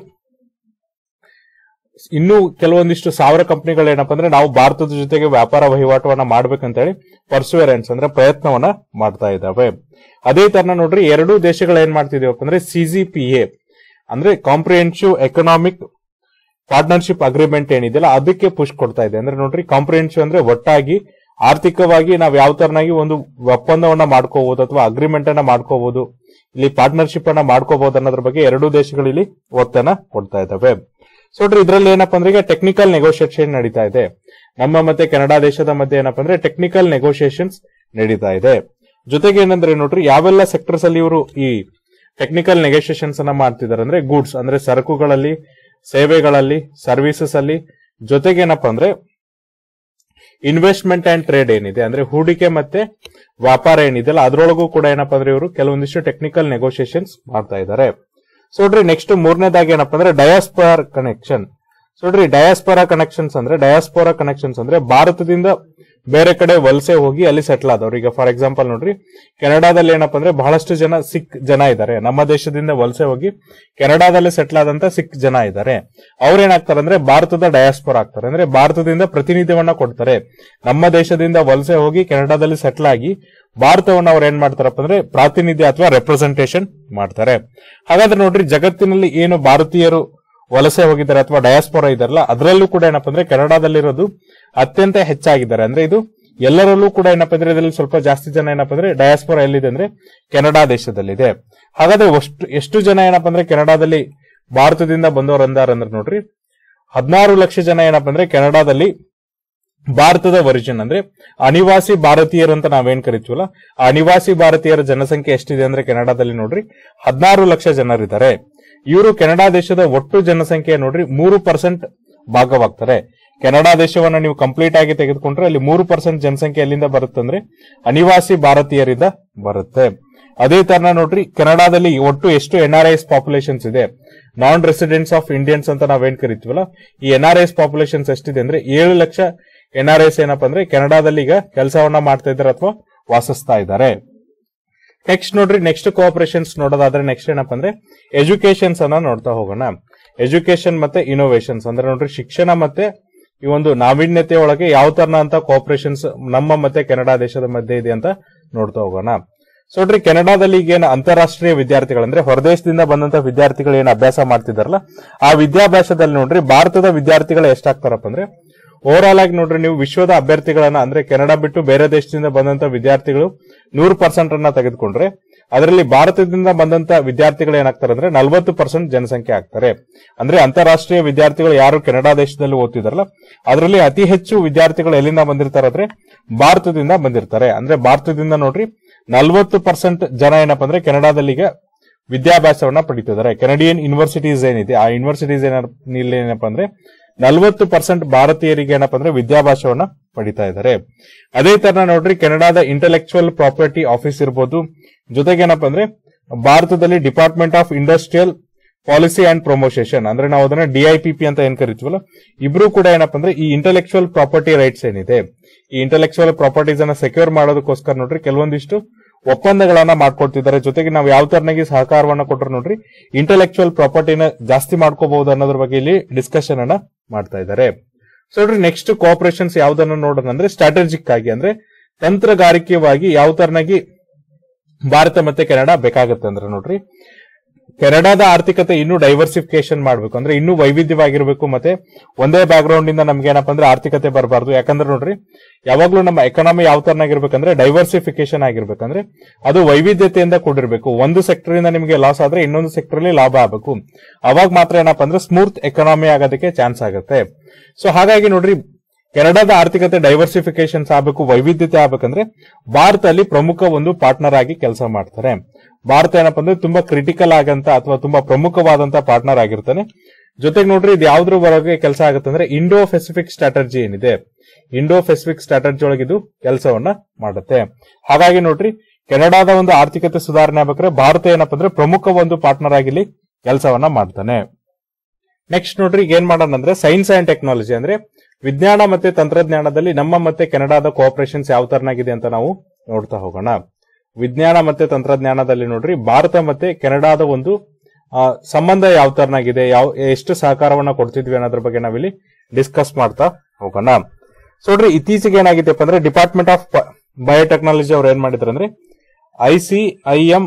ಇನ್ನು ಕೆಲವೊಂದಿಷ್ಟು ಸಾವಿರ ಕಂಪನಿಗಳು ಏನಪ್ಪಾ ಅಂದ್ರೆ ನಾವು ಭಾರತದ ಜೊತೆಗೆ ವ್ಯಾಪಾರ ವಹಿವಾಟವನ್ನ ಮಾಡ್ಬೇಕಂತ ಹೇಳಿ ಪರ್ಸುವೆರೆನ್ಸ್ ಅಂದ್ರೆ ಪ್ರಯತ್ನವನ್ನ ಮಾಡ್ತಾ ಇದ್ದಾವೆ ಅದೇ ತರ ನೋಡ್ರಿ ಎರಡೂ ದೇಶಗಳು ಏನ್ ಮಾಡ್ತಿದೀವಪ್ಪ ಅಂದ್ರೆ ಸಿಜಿಪಿಎ ಅಂದ್ರೆ ಕಾಂಪ್ರಿಹೆನ್ಸಿವ್ ಎಕನಾಮಿಕ್ ಪಾರ್ಟ್ನರ್ಶಿಪ್ ಅಗ್ರಿಮೆಂಟ್ ಏನಿದೆಯಲ್ಲ ಅದಕ್ಕೆ ಪುಷ್ ಕೊಡ್ತಾ ಇದೆ ಅಂದ್ರೆ ನೋಡ್ರಿ ಕಾಂಪ್ರಿಹೆನ್ಸಿವ್ ಅಂದ್ರೆ ಒಟ್ಟಾಗಿ ಆರ್ಥಿಕವಾಗಿ ನಾವು ಯಾವ ತರನಾಗಿ ಒಂದು ಒಪ್ಪಂದವನ್ನ ಮಾಡ್ಕೋಬಹುದು ಅಥವಾ ಅಗ್ರಿಮೆಂಟ್ ಅನ್ನ ಮಾಡ್ಕೋಬಹುದು ಇಲ್ಲಿ ಪಾರ್ಟ್ನರ್ಶಿಪ್ ಅನ್ನ ಮಾಡ್ಕೋಬಹುದು ಅನ್ನೋದ್ರ ಬಗ್ಗೆ ಎರಡೂ ದೇಶಗಳು ಇಲ್ಲಿ ಒತ್ತನ್ನ ಕೊಡ್ತಾ ಇದ್ದಾವೆ ಸೊ ನೋಡ್ರಿ ಇದ್ರಲ್ಲಿ ಏನಪ್ಪಾ ಅಂದ್ರೆ ಈಗ ಟೆಕ್ನಿಕಲ್ ನೆಗೋಷಿಯೇಷನ್ ನಡೀತಾ ಇದೆ ನಮ್ಮ ಮತ್ತೆ ಕೆನಡಾ ದೇಶದ ಮಧ್ಯೆ ಏನಪ್ಪಾ ಅಂದ್ರೆ ಟೆಕ್ನಿಕಲ್ ನೆಗೋಷಿಯೇಷನ್ಸ್ ನಡೀತಾ ಇದೆ ಜೊತೆಗೆ ಏನಂದ್ರೆ ನೋಡ್ರಿ ಯಾವೆಲ್ಲ ಸೆಕ್ಟರ್ಸ್ ಅಲ್ಲಿ ಇವರು ಈ ಟೆಕ್ನಿಕಲ್ ನೆಗೋಷಿಯೇಷನ್ಸ್ ಅನ್ನ ಮಾಡ್ತಿದ್ದಾರೆ ಅಂದ್ರೆ ಗೂಡ್ಸ್ ಅಂದ್ರೆ ಸರಕುಗಳಲ್ಲಿ ಸೇವೆಗಳಲ್ಲಿ ಸರ್ವಿಸಸ್ ಅಲ್ಲಿ ಜೊತೆಗೆ ಏನಪ್ಪಾ ಅಂದ್ರೆ ಇನ್ವೆಸ್ಟ್ಮೆಂಟ್ ಅಂಡ್ ಟ್ರೇಡ್ ಏನಿದೆ ಅಂದ್ರೆ ಹೂಡಿಕೆ ಮತ್ತೆ ವ್ಯಾಪಾರ ಏನಿದೆಯಲ್ಲ ಅದರೊಳಗೂ ಕೂಡ ಏನಪ್ಪಾ ಅಂದ್ರೆ ಇವರು ಕೆಲವೊಂದಿಷ್ಟು ಟೆಕ್ನಿಕಲ್ ನೆಗೋಷಿಯೇಷನ್ಸ್ ಮಾಡ್ತಾ ಇದ್ದಾರೆ ಸೊ ನೋಡ್ರಿ ನೆಕ್ಸ್ಟ್ ಮೂರನೇದಾಗಿ ಏನಪ್ಪಾ ಅಂದ್ರೆ ಡಯಾಸ್ಪೋರ್ ಕನೆಕ್ಷನ್ ಸೊ ನೋಡ್ರಿ ಡಯಾಸ್ಪೋರಾ ಕನೆಕ್ಷನ್ಸ್ ಅಂದ್ರೆ ಡಯಾಸ್ಪೋರಾ ಕನೆಕ್ಷನ್ಸ್ ಅಂದ್ರೆ ಭಾರತದಿಂದ ಬೇರೆ ಕಡೆ ವಲಸೆ ಹೋಗಿ ಅಲ್ಲಿ ಸೆಟ್ಲ್ ಆದವ್ರು ಈಗ ಫಾರ್ ಎಕ್ಸಾಂಪಲ್ ನೋಡ್ರಿ ಕೆನಡಾದಲ್ಲಿ ಏನಪ್ಪಾ ಅಂದ್ರೆ ಬಹಳಷ್ಟು ಜನ ಸಿಖ್ ಜನ ಇದ್ದಾರೆ ನಮ್ಮ ದೇಶದಿಂದ ವಲಸೆ ಹೋಗಿ ಕೆನಡಾದಲ್ಲಿ ಸೆಟ್ಲ್ ಆದಂತ ಸಿಖ್ ಜನ ಇದ್ದಾರೆ ಅವ್ರೇನಾಗ್ತಾರೆ ಅಂದ್ರೆ ಭಾರತದ ಡಯಾಸ್ಪೋರ್ ಆಗ್ತಾರೆ ಅಂದ್ರೆ ಭಾರತದಿಂದ ಪ್ರತಿನಿಧಿವನ್ನ ಕೊಡ್ತಾರೆ ನಮ್ಮ ದೇಶದಿಂದ ವಲಸೆ ಹೋಗಿ ಕೆನಡಾದಲ್ಲಿ ಸೆಟ್ಲ್ ಆಗಿ ಭಾರತವನ್ನ ಅವ್ರು ಏನ್ ಮಾಡ್ತಾರಪ್ಪ ಅಂದ್ರೆ ಪ್ರಾತಿನಿಧ್ಯ ಅಥವಾ ರೆಪ್ರೆಸೆಂಟೇಷನ್ ಮಾಡ್ತಾರೆ ಹಾಗಾದ್ರೆ ನೋಡ್ರಿ ಜಗತ್ತಿನಲ್ಲಿ ಏನು ಭಾರತೀಯರು ವಲಸೆ ಹೋಗಿದ್ದಾರೆ ಅಥವಾ ಡಯಾಸ್ಪೋರಾ ಇದಾರಲ್ಲ ಅದರಲ್ಲೂ ಕೂಡ ಏನಪ್ಪಾ ಅಂದ್ರೆ ಕೆನಡಾದಲ್ಲಿರೋದು ಅತ್ಯಂತ ಹೆಚ್ಚಾಗಿದ್ದಾರೆ ಅಂದ್ರೆ ಇದು ಎಲ್ಲರಲ್ಲೂ ಕೂಡ ಏನಪ್ಪಾ ಅಂದ್ರೆ ಇದರಲ್ಲಿ ಸ್ವಲ್ಪ ಜಾಸ್ತಿ ಜನ ಏನಪ್ಪಾ ಅಂದ್ರೆ ಡಯಾಸ್ಪೋರಾ ಎಲ್ಲಿದೆ ಅಂದ್ರೆ ಕೆನಡಾ ದೇಶದಲ್ಲಿದೆ ಹಾಗಾದ್ರೆ ಅಷ್ಟು ಎಷ್ಟು ಜನ ಏನಪ್ಪಾ ಅಂದ್ರೆ ಕೆನಡಾದಲ್ಲಿ ಭಾರತದಿಂದ ಬಂದವರು ಅಂದಾರಂದ್ರೆ ನೋಡ್ರಿ ಹದಿನಾರು ಲಕ್ಷ ಜನ ಏನಪ್ಪಾ ಅಂದ್ರೆ ಕೆನಡಾದಲ್ಲಿ ಭಾರತದ ಒರಿಜಿನ್ ಅಂದ್ರೆ ಅನಿವಾಸಿ ಭಾರತೀಯರು ಅಂತ ನಾವೇನ್ ಕರಿತೀವಲ್ಲ ಆ ಅನಿವಾಸಿ ಭಾರತೀಯರ ಜನಸಂಖ್ಯೆ ಎಷ್ಟಿದೆ ಅಂದ್ರೆ ಕೆನಡಾದಲ್ಲಿ ನೋಡ್ರಿ ಹದಿನಾರು ಲಕ್ಷ ಜನರಿದ್ದಾರೆ ಇವರು ಕೆನಡಾ ದೇಶದ ಒಟ್ಟು ಜನಸಂಖ್ಯೆ ನೋಡ್ರಿ ಮೂರು ಪರ್ಸೆಂಟ್ ಭಾಗವಾಗ್ತಾರೆ ಕೆನಡಾ ದೇಶವನ್ನ ನೀವು ಕಂಪ್ಲೀಟ್ ಆಗಿ ತೆಗೆದುಕೊಂಡ್ರೆ ಅಲ್ಲಿ ಮೂರು ಪರ್ಸೆಂಟ್ ಜನಸಂಖ್ಯೆ ಎಲ್ಲಿಂದ ಬರುತ್ತೆ ಅಂದ್ರೆ ಅನಿವಾಸಿ ಭಾರತೀಯರಿಂದ ಬರುತ್ತೆ ಅದೇ ತರ ನೋಡ್ರಿ ಕೆನಡಾದಲ್ಲಿ ಒಟ್ಟು ಎಷ್ಟು ಎನ್ ಆರ್ ಐಸ್ ಪಾಪ್ಯುಲೇಷನ್ಸ್ ಇದೆ ನಾನ್ ರೆಸಿಡೆಂಟ್ಸ್ ಆಫ್ ಇಂಡಿಯನ್ಸ್ ಅಂತ ನಾವೇನ್ ಕರಿತೀವಲ್ಲ ಈ ಎನ್ ಆರ್ ಐಸ್ ಪಾಪ್ಯುಲೇಷನ್ಸ್ ಎಷ್ಟಿದೆ ಅಂದ್ರೆ ಏಳು ಲಕ್ಷ ಎನ್ ಆರ್ ಐಸ್ ಏನಪ್ಪಾ ಅಂದ್ರೆ ಕೆನಡಾದಲ್ಲಿ ಈಗ ಕೆಲಸವನ್ನ ಮಾಡ್ತಾ ಇದ್ದಾರೆ ಅಥವಾ ವಾಸಿಸ್ತಾ ಇದ್ದಾರೆ ನೆಕ್ಸ್ಟ್ ನೋಡ್ರಿ ನೆಕ್ಸ್ಟ್ ಕೋಆಪರೇಷನ್ಸ್ ನೋಡೋದಾದ್ರೆ ನೆಕ್ಸ್ಟ್ ಏನಪ್ಪಾ ಅಂದ್ರೆ ಎಜುಕೇಶನ್ಸ್ ಅನ್ನ ನೋಡ್ತಾ ಹೋಗೋಣ ಎಜುಕೇಶನ್ ಮತ್ತೆ ಇನೋವೇಷನ್ಸ್ ಅಂದ್ರೆ ನೋಡ್ರಿ ಶಿಕ್ಷಣ ಮತ್ತೆ ಈ ಒಂದು ನಾವೀನ್ಯತೆ ಒಳಗೆ ಯಾವ ತರನ ಅಂತ ಕೋಆಪರೇಷನ್ಸ್ ನಮ್ಮ ಮತ್ತೆ ಕೆನಡಾ ದೇಶದ ಮಧ್ಯೆ ಇದೆ ಅಂತ ನೋಡ್ತಾ ಹೋಗೋಣ ಸೊ ನೋಡ್ರಿ ಕೆನಡಾದಲ್ಲಿ ಈಗ ಏನು ಅಂತಾರಾಷ್ಟ್ರೀಯ ವಿದ್ಯಾರ್ಥಿಗಳು ಅಂದ್ರೆ ಹೊರದೇಶದಿಂದ ಬಂದಂತ ವಿದ್ಯಾರ್ಥಿಗಳು ಏನು ಅಭ್ಯಾಸ ಮಾಡ್ತಿದಾರಲ್ಲ ಆ ವಿದ್ಯಾಭ್ಯಾಸದಲ್ಲಿ ನೋಡ್ರಿ ಭಾರತದ ವಿದ್ಯಾರ್ಥಿಗಳು ಎಷ್ಟಾಗ್ತಾರಪ್ಪ ಅಂದ್ರೆ ಓವರ್ ಆಲ್ ಆಗಿ ನೋಡ್ರಿ ನೀವು ವಿಶ್ವದ ಅಭ್ಯರ್ಥಿಗಳನ್ನ ಅಂದ್ರೆ ಕೆನಡಾ ಬಿಟ್ಟು ಬೇರೆ ದೇಶದಿಂದ ಬಂದಂತ ವಿದ್ಯಾರ್ಥಿಗಳು ನೂರು ಪರ್ಸೆಂಟ್ ಅನ್ನ ತೆಗೆದುಕೊಂಡ್ರೆ ಅದರಲ್ಲಿ ಭಾರತದಿಂದ ಬಂದಂತ ವಿದ್ಯಾರ್ಥಿಗಳು ಏನಾಗ್ತಾರೆ ಅಂದ್ರೆ ನಲವತ್ತು ಪರ್ಸೆಂಟ್ ಜನಸಂಖ್ಯೆ ಆಗ್ತಾರೆ ಅಂದ್ರೆ ಅಂತಾರಾಷ್ಟ್ರೀಯ ವಿದ್ಯಾರ್ಥಿಗಳು ಯಾರು ಕೆನಡಾ ದೇಶದಲ್ಲಿ ಓದ್ತಿದಾರಲ್ಲ ಅದರಲ್ಲಿ ಅತಿ ಹೆಚ್ಚು ವಿದ್ಯಾರ್ಥಿಗಳು ಎಲ್ಲಿಂದ ಬಂದಿರ್ತಾರೆ ಅಂದ್ರೆ ಭಾರತದಿಂದ ಬಂದಿರ್ತಾರೆ ಅಂದ್ರೆ ಭಾರತದಿಂದ ನೋಡ್ರಿ ನಲವತ್ತು ಪರ್ಸೆಂಟ್ ಜನ ಏನಪ್ಪಾ ಅಂದ್ರೆ ಕೆನಡಾದಲ್ಲಿ ಈಗ ವಿದ್ಯಾಭ್ಯಾಸವನ್ನ ಪಡಿತಿದ್ದಾರೆ ಕೆನಡಿಯನ್ ಯೂನಿವರ್ಸಿಟೀಸ್ ಏನಿದೆ ಆ ಯೂನಿವರ್ಸಿಟೀಸ್ ಇಲ್ಲಿ ಏನಪ್ಪಾ ಅಂದ್ರೆ ನಲವತ್ತು ಪರ್ಸೆಂಟ್ ಭಾರತೀಯರಿಗೆ ಏನಪ್ಪಾ ಅಂದ್ರೆ ವಿದ್ಯಾಭ್ಯಾಸವನ್ನ ಪಡಿತಾ ಇದ್ದಾರೆ ಅದೇ ತರ ನೋಡ್ರಿ ಕೆನಡಾದ ಇಂಟೆಲೆಕ್ಚುಯಲ್ ಪ್ರಾಪರ್ಟಿ ಆಫೀಸ್ ಇರ್ಬೋದು ಜೊತೆಗೆ ಏನಪ್ಪಾ ಅಂದ್ರೆ ಭಾರತದಲ್ಲಿ department of industrial policy and promotion ಅಂದ್ರೆ ನಾವು ಅದನ್ನ ಡಿಐಪಿಪಿ ಅಂತ ಏನ್ ಕರಿತೀವಲ್ಲ ಇಬ್ರು ಕೂಡ ಏನಪ್ಪಾ ಅಂದ್ರೆ ಈ ಇಂಟೆಲೆಕ್ಚುಯಲ್ ಪ್ರಾಪರ್ಟಿ ರೈಟ್ಸ್ ಏನಿದೆ ಈ ಇಂಟೆಲೆಕ್ಚುಯಲ್ ಪ್ರಾಪರ್ಟೀಸ್ ಅನ್ನ ಸೆಕ್ಯೂರ್ ಮಾಡೋದಕ್ಕೋಸ್ಕರ ನೋಡ್ರಿ ಕೆಲವೊಂದಿಷ್ಟು ಒಪ್ಪಂದಗಳನ್ನ ಮಾಡ್ಕೊಳ್ತಿದ್ದಾರೆ ಜೊತೆಗೆ ನಾವು ಯಾವ ತರನಾಗಿ ಸಹಕಾರವನ್ನ ಕೊಟ್ಟರು ನೋಡ್ರಿ ಇಂಟೆಲೆಕ್ಚುಯಲ್ ಪ್ರಾಪರ್ಟಿನ ಜಾಸ್ತಿ ಮಾಡ್ಕೋಬಹುದು ಅನ್ನೋದ್ರ ಬಗ್ಗೆ ಇಲ್ಲಿ ಡಿಸ್ಕಷನ್ ಅನ್ನ ಮಾಡ್ತಾ ಇದ್ದಾರೆ ಸೊ ನೋಡ್ರಿ ನೆಕ್ಸ್ಟ್ ಕೋಆಪರೇಷನ್ಸ್ ಯಾವ್ದನ್ನ ನೋಡೋಣ ಅಂದ್ರೆ ಸ್ಟ್ರಾಟಜಿಕ್ ಆಗಿ ಅಂದ್ರೆ ತಂತ್ರಗಾರಿಕೆವಾಗಿ ಯಾವ ತರನಾಗಿ ಭಾರತ ಮತ್ತೆ ಕೆನಡಾ ಬೇಕಾಗುತ್ತೆ ಅಂದ್ರೆ ನೋಡ್ರಿ ಕೆನಡಾದ ಆರ್ಥಿಕತೆ ಇನ್ನೂ ಡೈವರ್ಸಿಫಿಕೇಶನ್ ಮಾಡಬೇಕು ಅಂದ್ರೆ ಇನ್ನೂ ವೈವಿಧ್ಯವಾಗಿರ್ಬೇಕು ಮತ್ತೆ ಒಂದೇ ಬ್ಯಾಕ್ ಗ್ರೌಂಡ್ ಇಂದ ನಮ್ಗೆ ಏನಪ್ಪಾ ಅಂದ್ರೆ ಆರ್ಥಿಕತೆ ಬರಬಾರ್ದು ಯಾಕಂದ್ರೆ ನೋಡ್ರಿ ಯಾವಾಗ್ಲೂ ನಮ್ಮ ಎಕಾನಮಿ ಯಾವ ತರನಾಗಿರ್ಬೇಕಂದ್ರೆ ಡೈವರ್ಸಿಫಿಕೇಶನ್ ಆಗಿರ್ಬೇಕಂದ್ರೆ ಅದು ವೈವಿಧ್ಯತೆಯಿಂದ ಕೂಡಿರ್ಬೇಕು ಒಂದು ಸೆಕ್ಟರ್ ಇಂದ ನಿಮಗೆ ಲಾಸ್ ಆದ್ರೆ ಇನ್ನೊಂದು ಸೆಕ್ಟರ್ ಅಲ್ಲಿ ಲಾಭ ಆಗಬೇಕು ಅವಾಗ ಮಾತ್ರ ಏನಪ್ಪಾ ಅಂದ್ರೆ ಸ್ಮೂತ್ ಎಕಾನಮಿ ಆಗೋದಕ್ಕೆ ಚಾನ್ಸ್ ಆಗುತ್ತೆ ಸೊ ಹಾಗಾಗಿ ನೋಡ್ರಿ ಕೆನಡಾದ ಆರ್ಥಿಕತೆ ಡೈವರ್ಸಿಫಿಕೇಶನ್ಸ್ ಆಗಬೇಕು ವೈವಿಧ್ಯತೆ ಆಗ್ಬೇಕಂದ್ರೆ ಭಾರತ ಅಲ್ಲಿ ಪ್ರಮುಖ ಒಂದು ಪಾರ್ಟ್ನರ್ ಆಗಿ ಕೆಲಸ ಮಾಡ್ತಾರೆ ಭಾರತ ಏನಪ್ಪಾ ಅಂದ್ರೆ ತುಂಬಾ ಕ್ರಿಟಿಕಲ್ ಆಗಂತ ಅಥವಾ ತುಂಬಾ ಪ್ರಮುಖವಾದಂತ ಪಾರ್ಟ್ನರ್ ಆಗಿರ್ತಾನೆ ಜೊತೆಗೆ ನೋಡ್ರಿ ಇದು ಯಾವ್ದ್ರ ಒಳಗೆ ಕೆಲಸ ಆಗುತ್ತೆ ಅಂದ್ರೆ ಇಂಡೋ ಪೆಸಿಫಿಕ್ ಸ್ಟ್ರಾಟಜಿ ಏನಿದೆ ಇಂಡೋ ಪೆಸಿಫಿಕ್ ಸ್ಟ್ರಾಟಜಿ ಒಳಗೆ ಇದು ಕೆಲಸವನ್ನ ಮಾಡುತ್ತೆ ಹಾಗಾಗಿ ನೋಡ್ರಿ ಕೆನಡಾದ ಒಂದು ಆರ್ಥಿಕತೆ ಸುಧಾರಣೆ ಆಗ್ಬೇಕಾದ್ರೆ ಭಾರತ ಏನಪ್ಪಾ ಅಂದ್ರೆ ಪ್ರಮುಖ ಒಂದು ಪಾರ್ಟ್ನರ್ ಆಗಿ ಇಲ್ಲಿ ಕೆಲಸವನ್ನ ಮಾಡ್ತಾನೆ ನೆಕ್ಸ್ಟ್ ನೋಡ್ರಿ ಈಗ ಏನ್ ಮಾಡೋಣ ಅಂದ್ರೆ ಸೈನ್ಸ್ ಅಂಡ್ ಟೆಕ್ನಾಲಜಿ ಅಂದ್ರೆ ವಿಜ್ಞಾನ ಮತ್ತೆ ತಂತ್ರಜ್ಞಾನದಲ್ಲಿ ನಮ್ಮ ಮತ್ತೆ ಕೆನಡಾದ ಕೋಆಪರೇಷನ್ಸ್ ಯಾವ ತರನಾಗಿದೆ ಅಂತ ನಾವು ನೋಡ್ತಾ ಹೋಗೋಣ ವಿಜ್ಞಾನ ಮತ್ತೆ ತಂತ್ರಜ್ಞಾನದಲ್ಲಿ ನೋಡ್ರಿ ಭಾರತ ಮತ್ತೆ ಕೆನಡಾದ ಒಂದು ಆ, ಸಂಬಂಧ ಯಾವ ತರನಾಗಿದೆ ಯಾವ ಎಷ್ಟು ಸಹಕಾರವನ್ನ ಕೊಡ್ತಿದ್ವಿ ಅನ್ನೋದ್ರ ಬಗ್ಗೆ ನಾವಿಲ್ಲಿ ಡಿಸ್ಕಸ್ ಮಾಡ್ತಾ ಹೋಗೋಣ ಸೊ ನೋಡ್ರಿ ಇತ್ತೀಚೆಗೆ ಏನಾಗಿದೆಪ್ಪ ಅಂದ್ರೆ ಡಿಪಾರ್ಟ್ಮೆಂಟ್ ಆಫ್ ಬಯೋಟೆಕ್ನಾಲಜಿ ಅವ್ರು ಏನ್ ಮಾಡಿದ್ರು ಅಂದ್ರೆ I C I M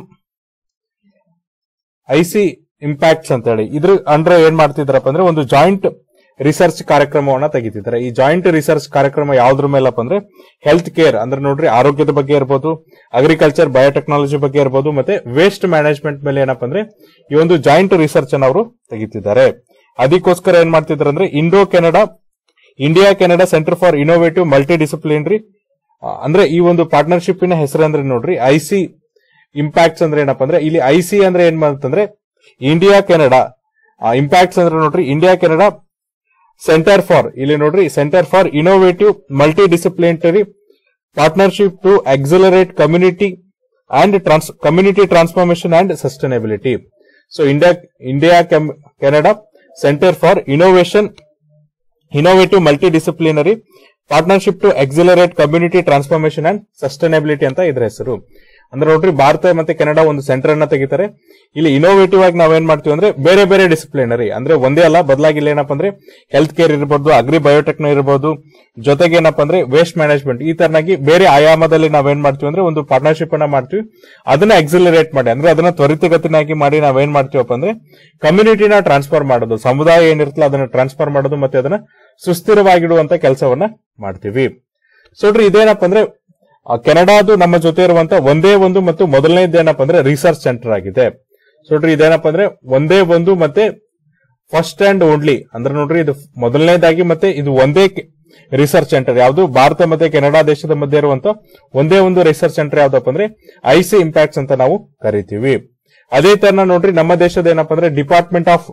I C impacts ಅಂತ ಹೇಳಿ ಇದ್ರ ಅಂಡರ್ ಏನ್ ಮಾಡ್ತಿದ್ರಪ್ಪ ಅಂದ್ರೆ ಒಂದು ಜಾಯಿಂಟ್ ರಿಸರ್ಚ್ ಕಾರ್ಯಕ್ರಮವನ್ನ ತೆಗಿತಿದ್ದಾರೆ ಈ ಜಾಯಿಂಟ್ ರಿಸರ್ಚ್ ಕಾರ್ಯಕ್ರಮ ಯಾವ್ದ್ರ ಮೇಲಪ್ಪ ಅಂದ್ರೆ ಹೆಲ್ತ್ ಕೇರ್ ಅಂದ್ರೆ ನೋಡ್ರಿ ಆರೋಗ್ಯದ ಬಗ್ಗೆ ಇರ್ಬೋದು ಅಗ್ರಿಕಲ್ಚರ್ ಬಯೋಟೆಕ್ನಾಲಜಿ ಬಗ್ಗೆ ಇರ್ಬೋದು ಮತ್ತೆ ವೇಸ್ಟ್ ಮ್ಯಾನೇಜ್ಮೆಂಟ್ ಮೇಲೆ ಏನಪ್ಪ ಅಂದ್ರೆ ಈ ಒಂದು ಜಾಯಿಂಟ್ ರಿಸರ್ಚ್ ಅನ್ನ ಅವರು ತೆಗಿತಿದ್ದಾರೆ ಅದಕ್ಕೋಸ್ಕರ ಏನ್ ಮಾಡ್ತಿದ್ದಾರೆ ಅಂದ್ರೆ Indo Canada India Canada centre for innovative multi disciplinary ಅಂದ್ರೆ ಈ ಒಂದು ಪಾರ್ಟ್ನರ್ಶಿಪ್ ನ ಹೆಸರು ಅಂದ್ರೆ ನೋಡ್ರಿ ಐ ಸಿ ಇಂಪ್ಯಾಕ್ಟ್ಸ್ ಅಂದ್ರೆ ಏನಪ್ಪಾ ಅಂದ್ರೆ ಇಲ್ಲಿ ಐ ಸಿ ಅಂದ್ರೆ ಏನ್ ಅಂತಂದ್ರೆ ಇಂಡಿಯಾ ಕೆನಡಾ ಇಂಪ್ಯಾಕ್ಟ್ಸ್ ಅಂದ್ರೆ ನೋಡ್ರಿ ಇಂಡಿಯಾ ಕೆನಡಾ ಸೆಂಟರ್ ಫಾರ್ ಇಲ್ಲಿ ನೋಡ್ರಿ centre for innovative multi disciplinary partnership to accelerate community and trans community transformation and sustainability so India India Canada centre for innovation innovative multi disciplinary partnership to accelerate community transformation and sustainability ಅಂತ ಇದ್ರ ಹೆಸರು ಅಂದ್ರೆ ನೋಡ್ರಿ ಭಾರತ ಮತ್ತೆ Canada ಒಂದು centre ಅನ್ನ ತೆಗಿತಾರೆ ಇಲ್ಲಿ ಇನೋವೇಟಿವ್ ಆಗಿ ನಾವೇನ್ ಮಾಡ್ತೀವಿ ಅಂದ್ರೆ ಬೇರೆ ಬೇರೆ ಡಿಸಿಪ್ಲಿನರಿ ಅಂದ್ರೆ ಒಂದೇ ಅಲ್ಲ ಬದಲಾಗಿ ಇಲ್ಲಿ ಏನಪ್ಪಾ ಅಂದ್ರೆ ಹೆಲ್ತ್ ಕೇರ್ ಇರಬಹುದು ಅಗ್ರಿ ಬಯೋಟೆಕ್ನ ಇರಬಹುದು ಜೊತೆಗೆ ಏನಪ್ಪಾ ಅಂದ್ರೆ ವೇಸ್ಟ್ ಮ್ಯಾನೇಜ್ಮೆಂಟ್ ಈ ತರನಾಗಿ ಬೇರೆ ಆಯಾಮದಲ್ಲಿ ನಾವೇನ್ ಮಾಡ್ತೀವಿ ಅಂದ್ರೆ ಒಂದು ಪಾರ್ಟ್ನರ್ಶಿಪ್ ಅನ್ನ ಮಾಡ್ತೀವಿ ಅದನ್ನ ಎಕ್ಸಿಲರೇಟ್ ಮಾಡಿ ಅಂದ್ರೆ ಅದನ್ನ ತ್ವರಿತಗತಿನಾಗಿ ಮಾಡಿ ನಾವೇನ್ ಮಾಡ್ತೀವಪ್ಪ ಅಂದ್ರೆ ಕಮ್ಯುನಿಟಿನ ಟ್ರಾನ್ಸ್ಫರ್ ಮಾಡೋದು ಸಮುದಾಯ ಏನಿರ್ತಲ್ಲ ಅದನ್ನ ಟ್ರಾನ್ಸ್ಫರ್ ಮಾಡೋದು ಮತ್ತೆ ಅದನ್ನ ಸುಸ್ಥಿರವಾಗಿಡುವಂತ ಕೆಲಸವನ್ನ ಮಾಡ್ತೀವಿ ಸೊ ನೋಡ್ರಿ ಇದೇನಪ್ಪ ಅಂದ್ರೆ ಆ, ಕೆನಡಾದು ನಮ್ಮ ಜೊತೆ ಇರುವಂತ ಒಂದೇ ಒಂದು ಮತ್ತು ಮೊದಲನೇದು ಏನಪ್ಪ ಅಂದ್ರೆ ರಿಸರ್ಚ್ ಸೆಂಟರ್ ಆಗಿದೆ ಸೊ ನೋಡ್ರಿ ಇದೇನಪ್ಪ ಅಂದ್ರೆ ಒಂದೇ ಒಂದು ಮತ್ತೆ ಫಸ್ಟ್ ಅಂಡ್ ಓನ್ಲಿ ಅಂದ್ರೆ ನೋಡ್ರಿ ಇದು ಮೊದಲನೇದಾಗಿ ಮತ್ತೆ ಇದು ಒಂದೇ ರಿಸರ್ಚ್ ಸೆಂಟರ್ ಯಾವುದು ಭಾರತ ಮತ್ತೆ ಕೆನಡಾ ದೇಶದ ಮಧ್ಯೆ ಇರುವಂತ ಒಂದೇ ಒಂದು ರಿಸರ್ಚ್ ಸೆಂಟರ್ ಯಾವ್ದಪ್ಪ ಅಂದ್ರೆ ಐಸಿ ಇಂಪ್ಯಾಕ್ಟ್ಸ್ ಅಂತ ನಾವು ಕರಿತೀವಿ ಅದೇ ತರ ನೋಡ್ರಿ ನಮ್ಮ ದೇಶದ ಏನಪ್ಪ ಅಂದ್ರೆ ಡಿಪಾರ್ಟ್ಮೆಂಟ್ ಆಫ್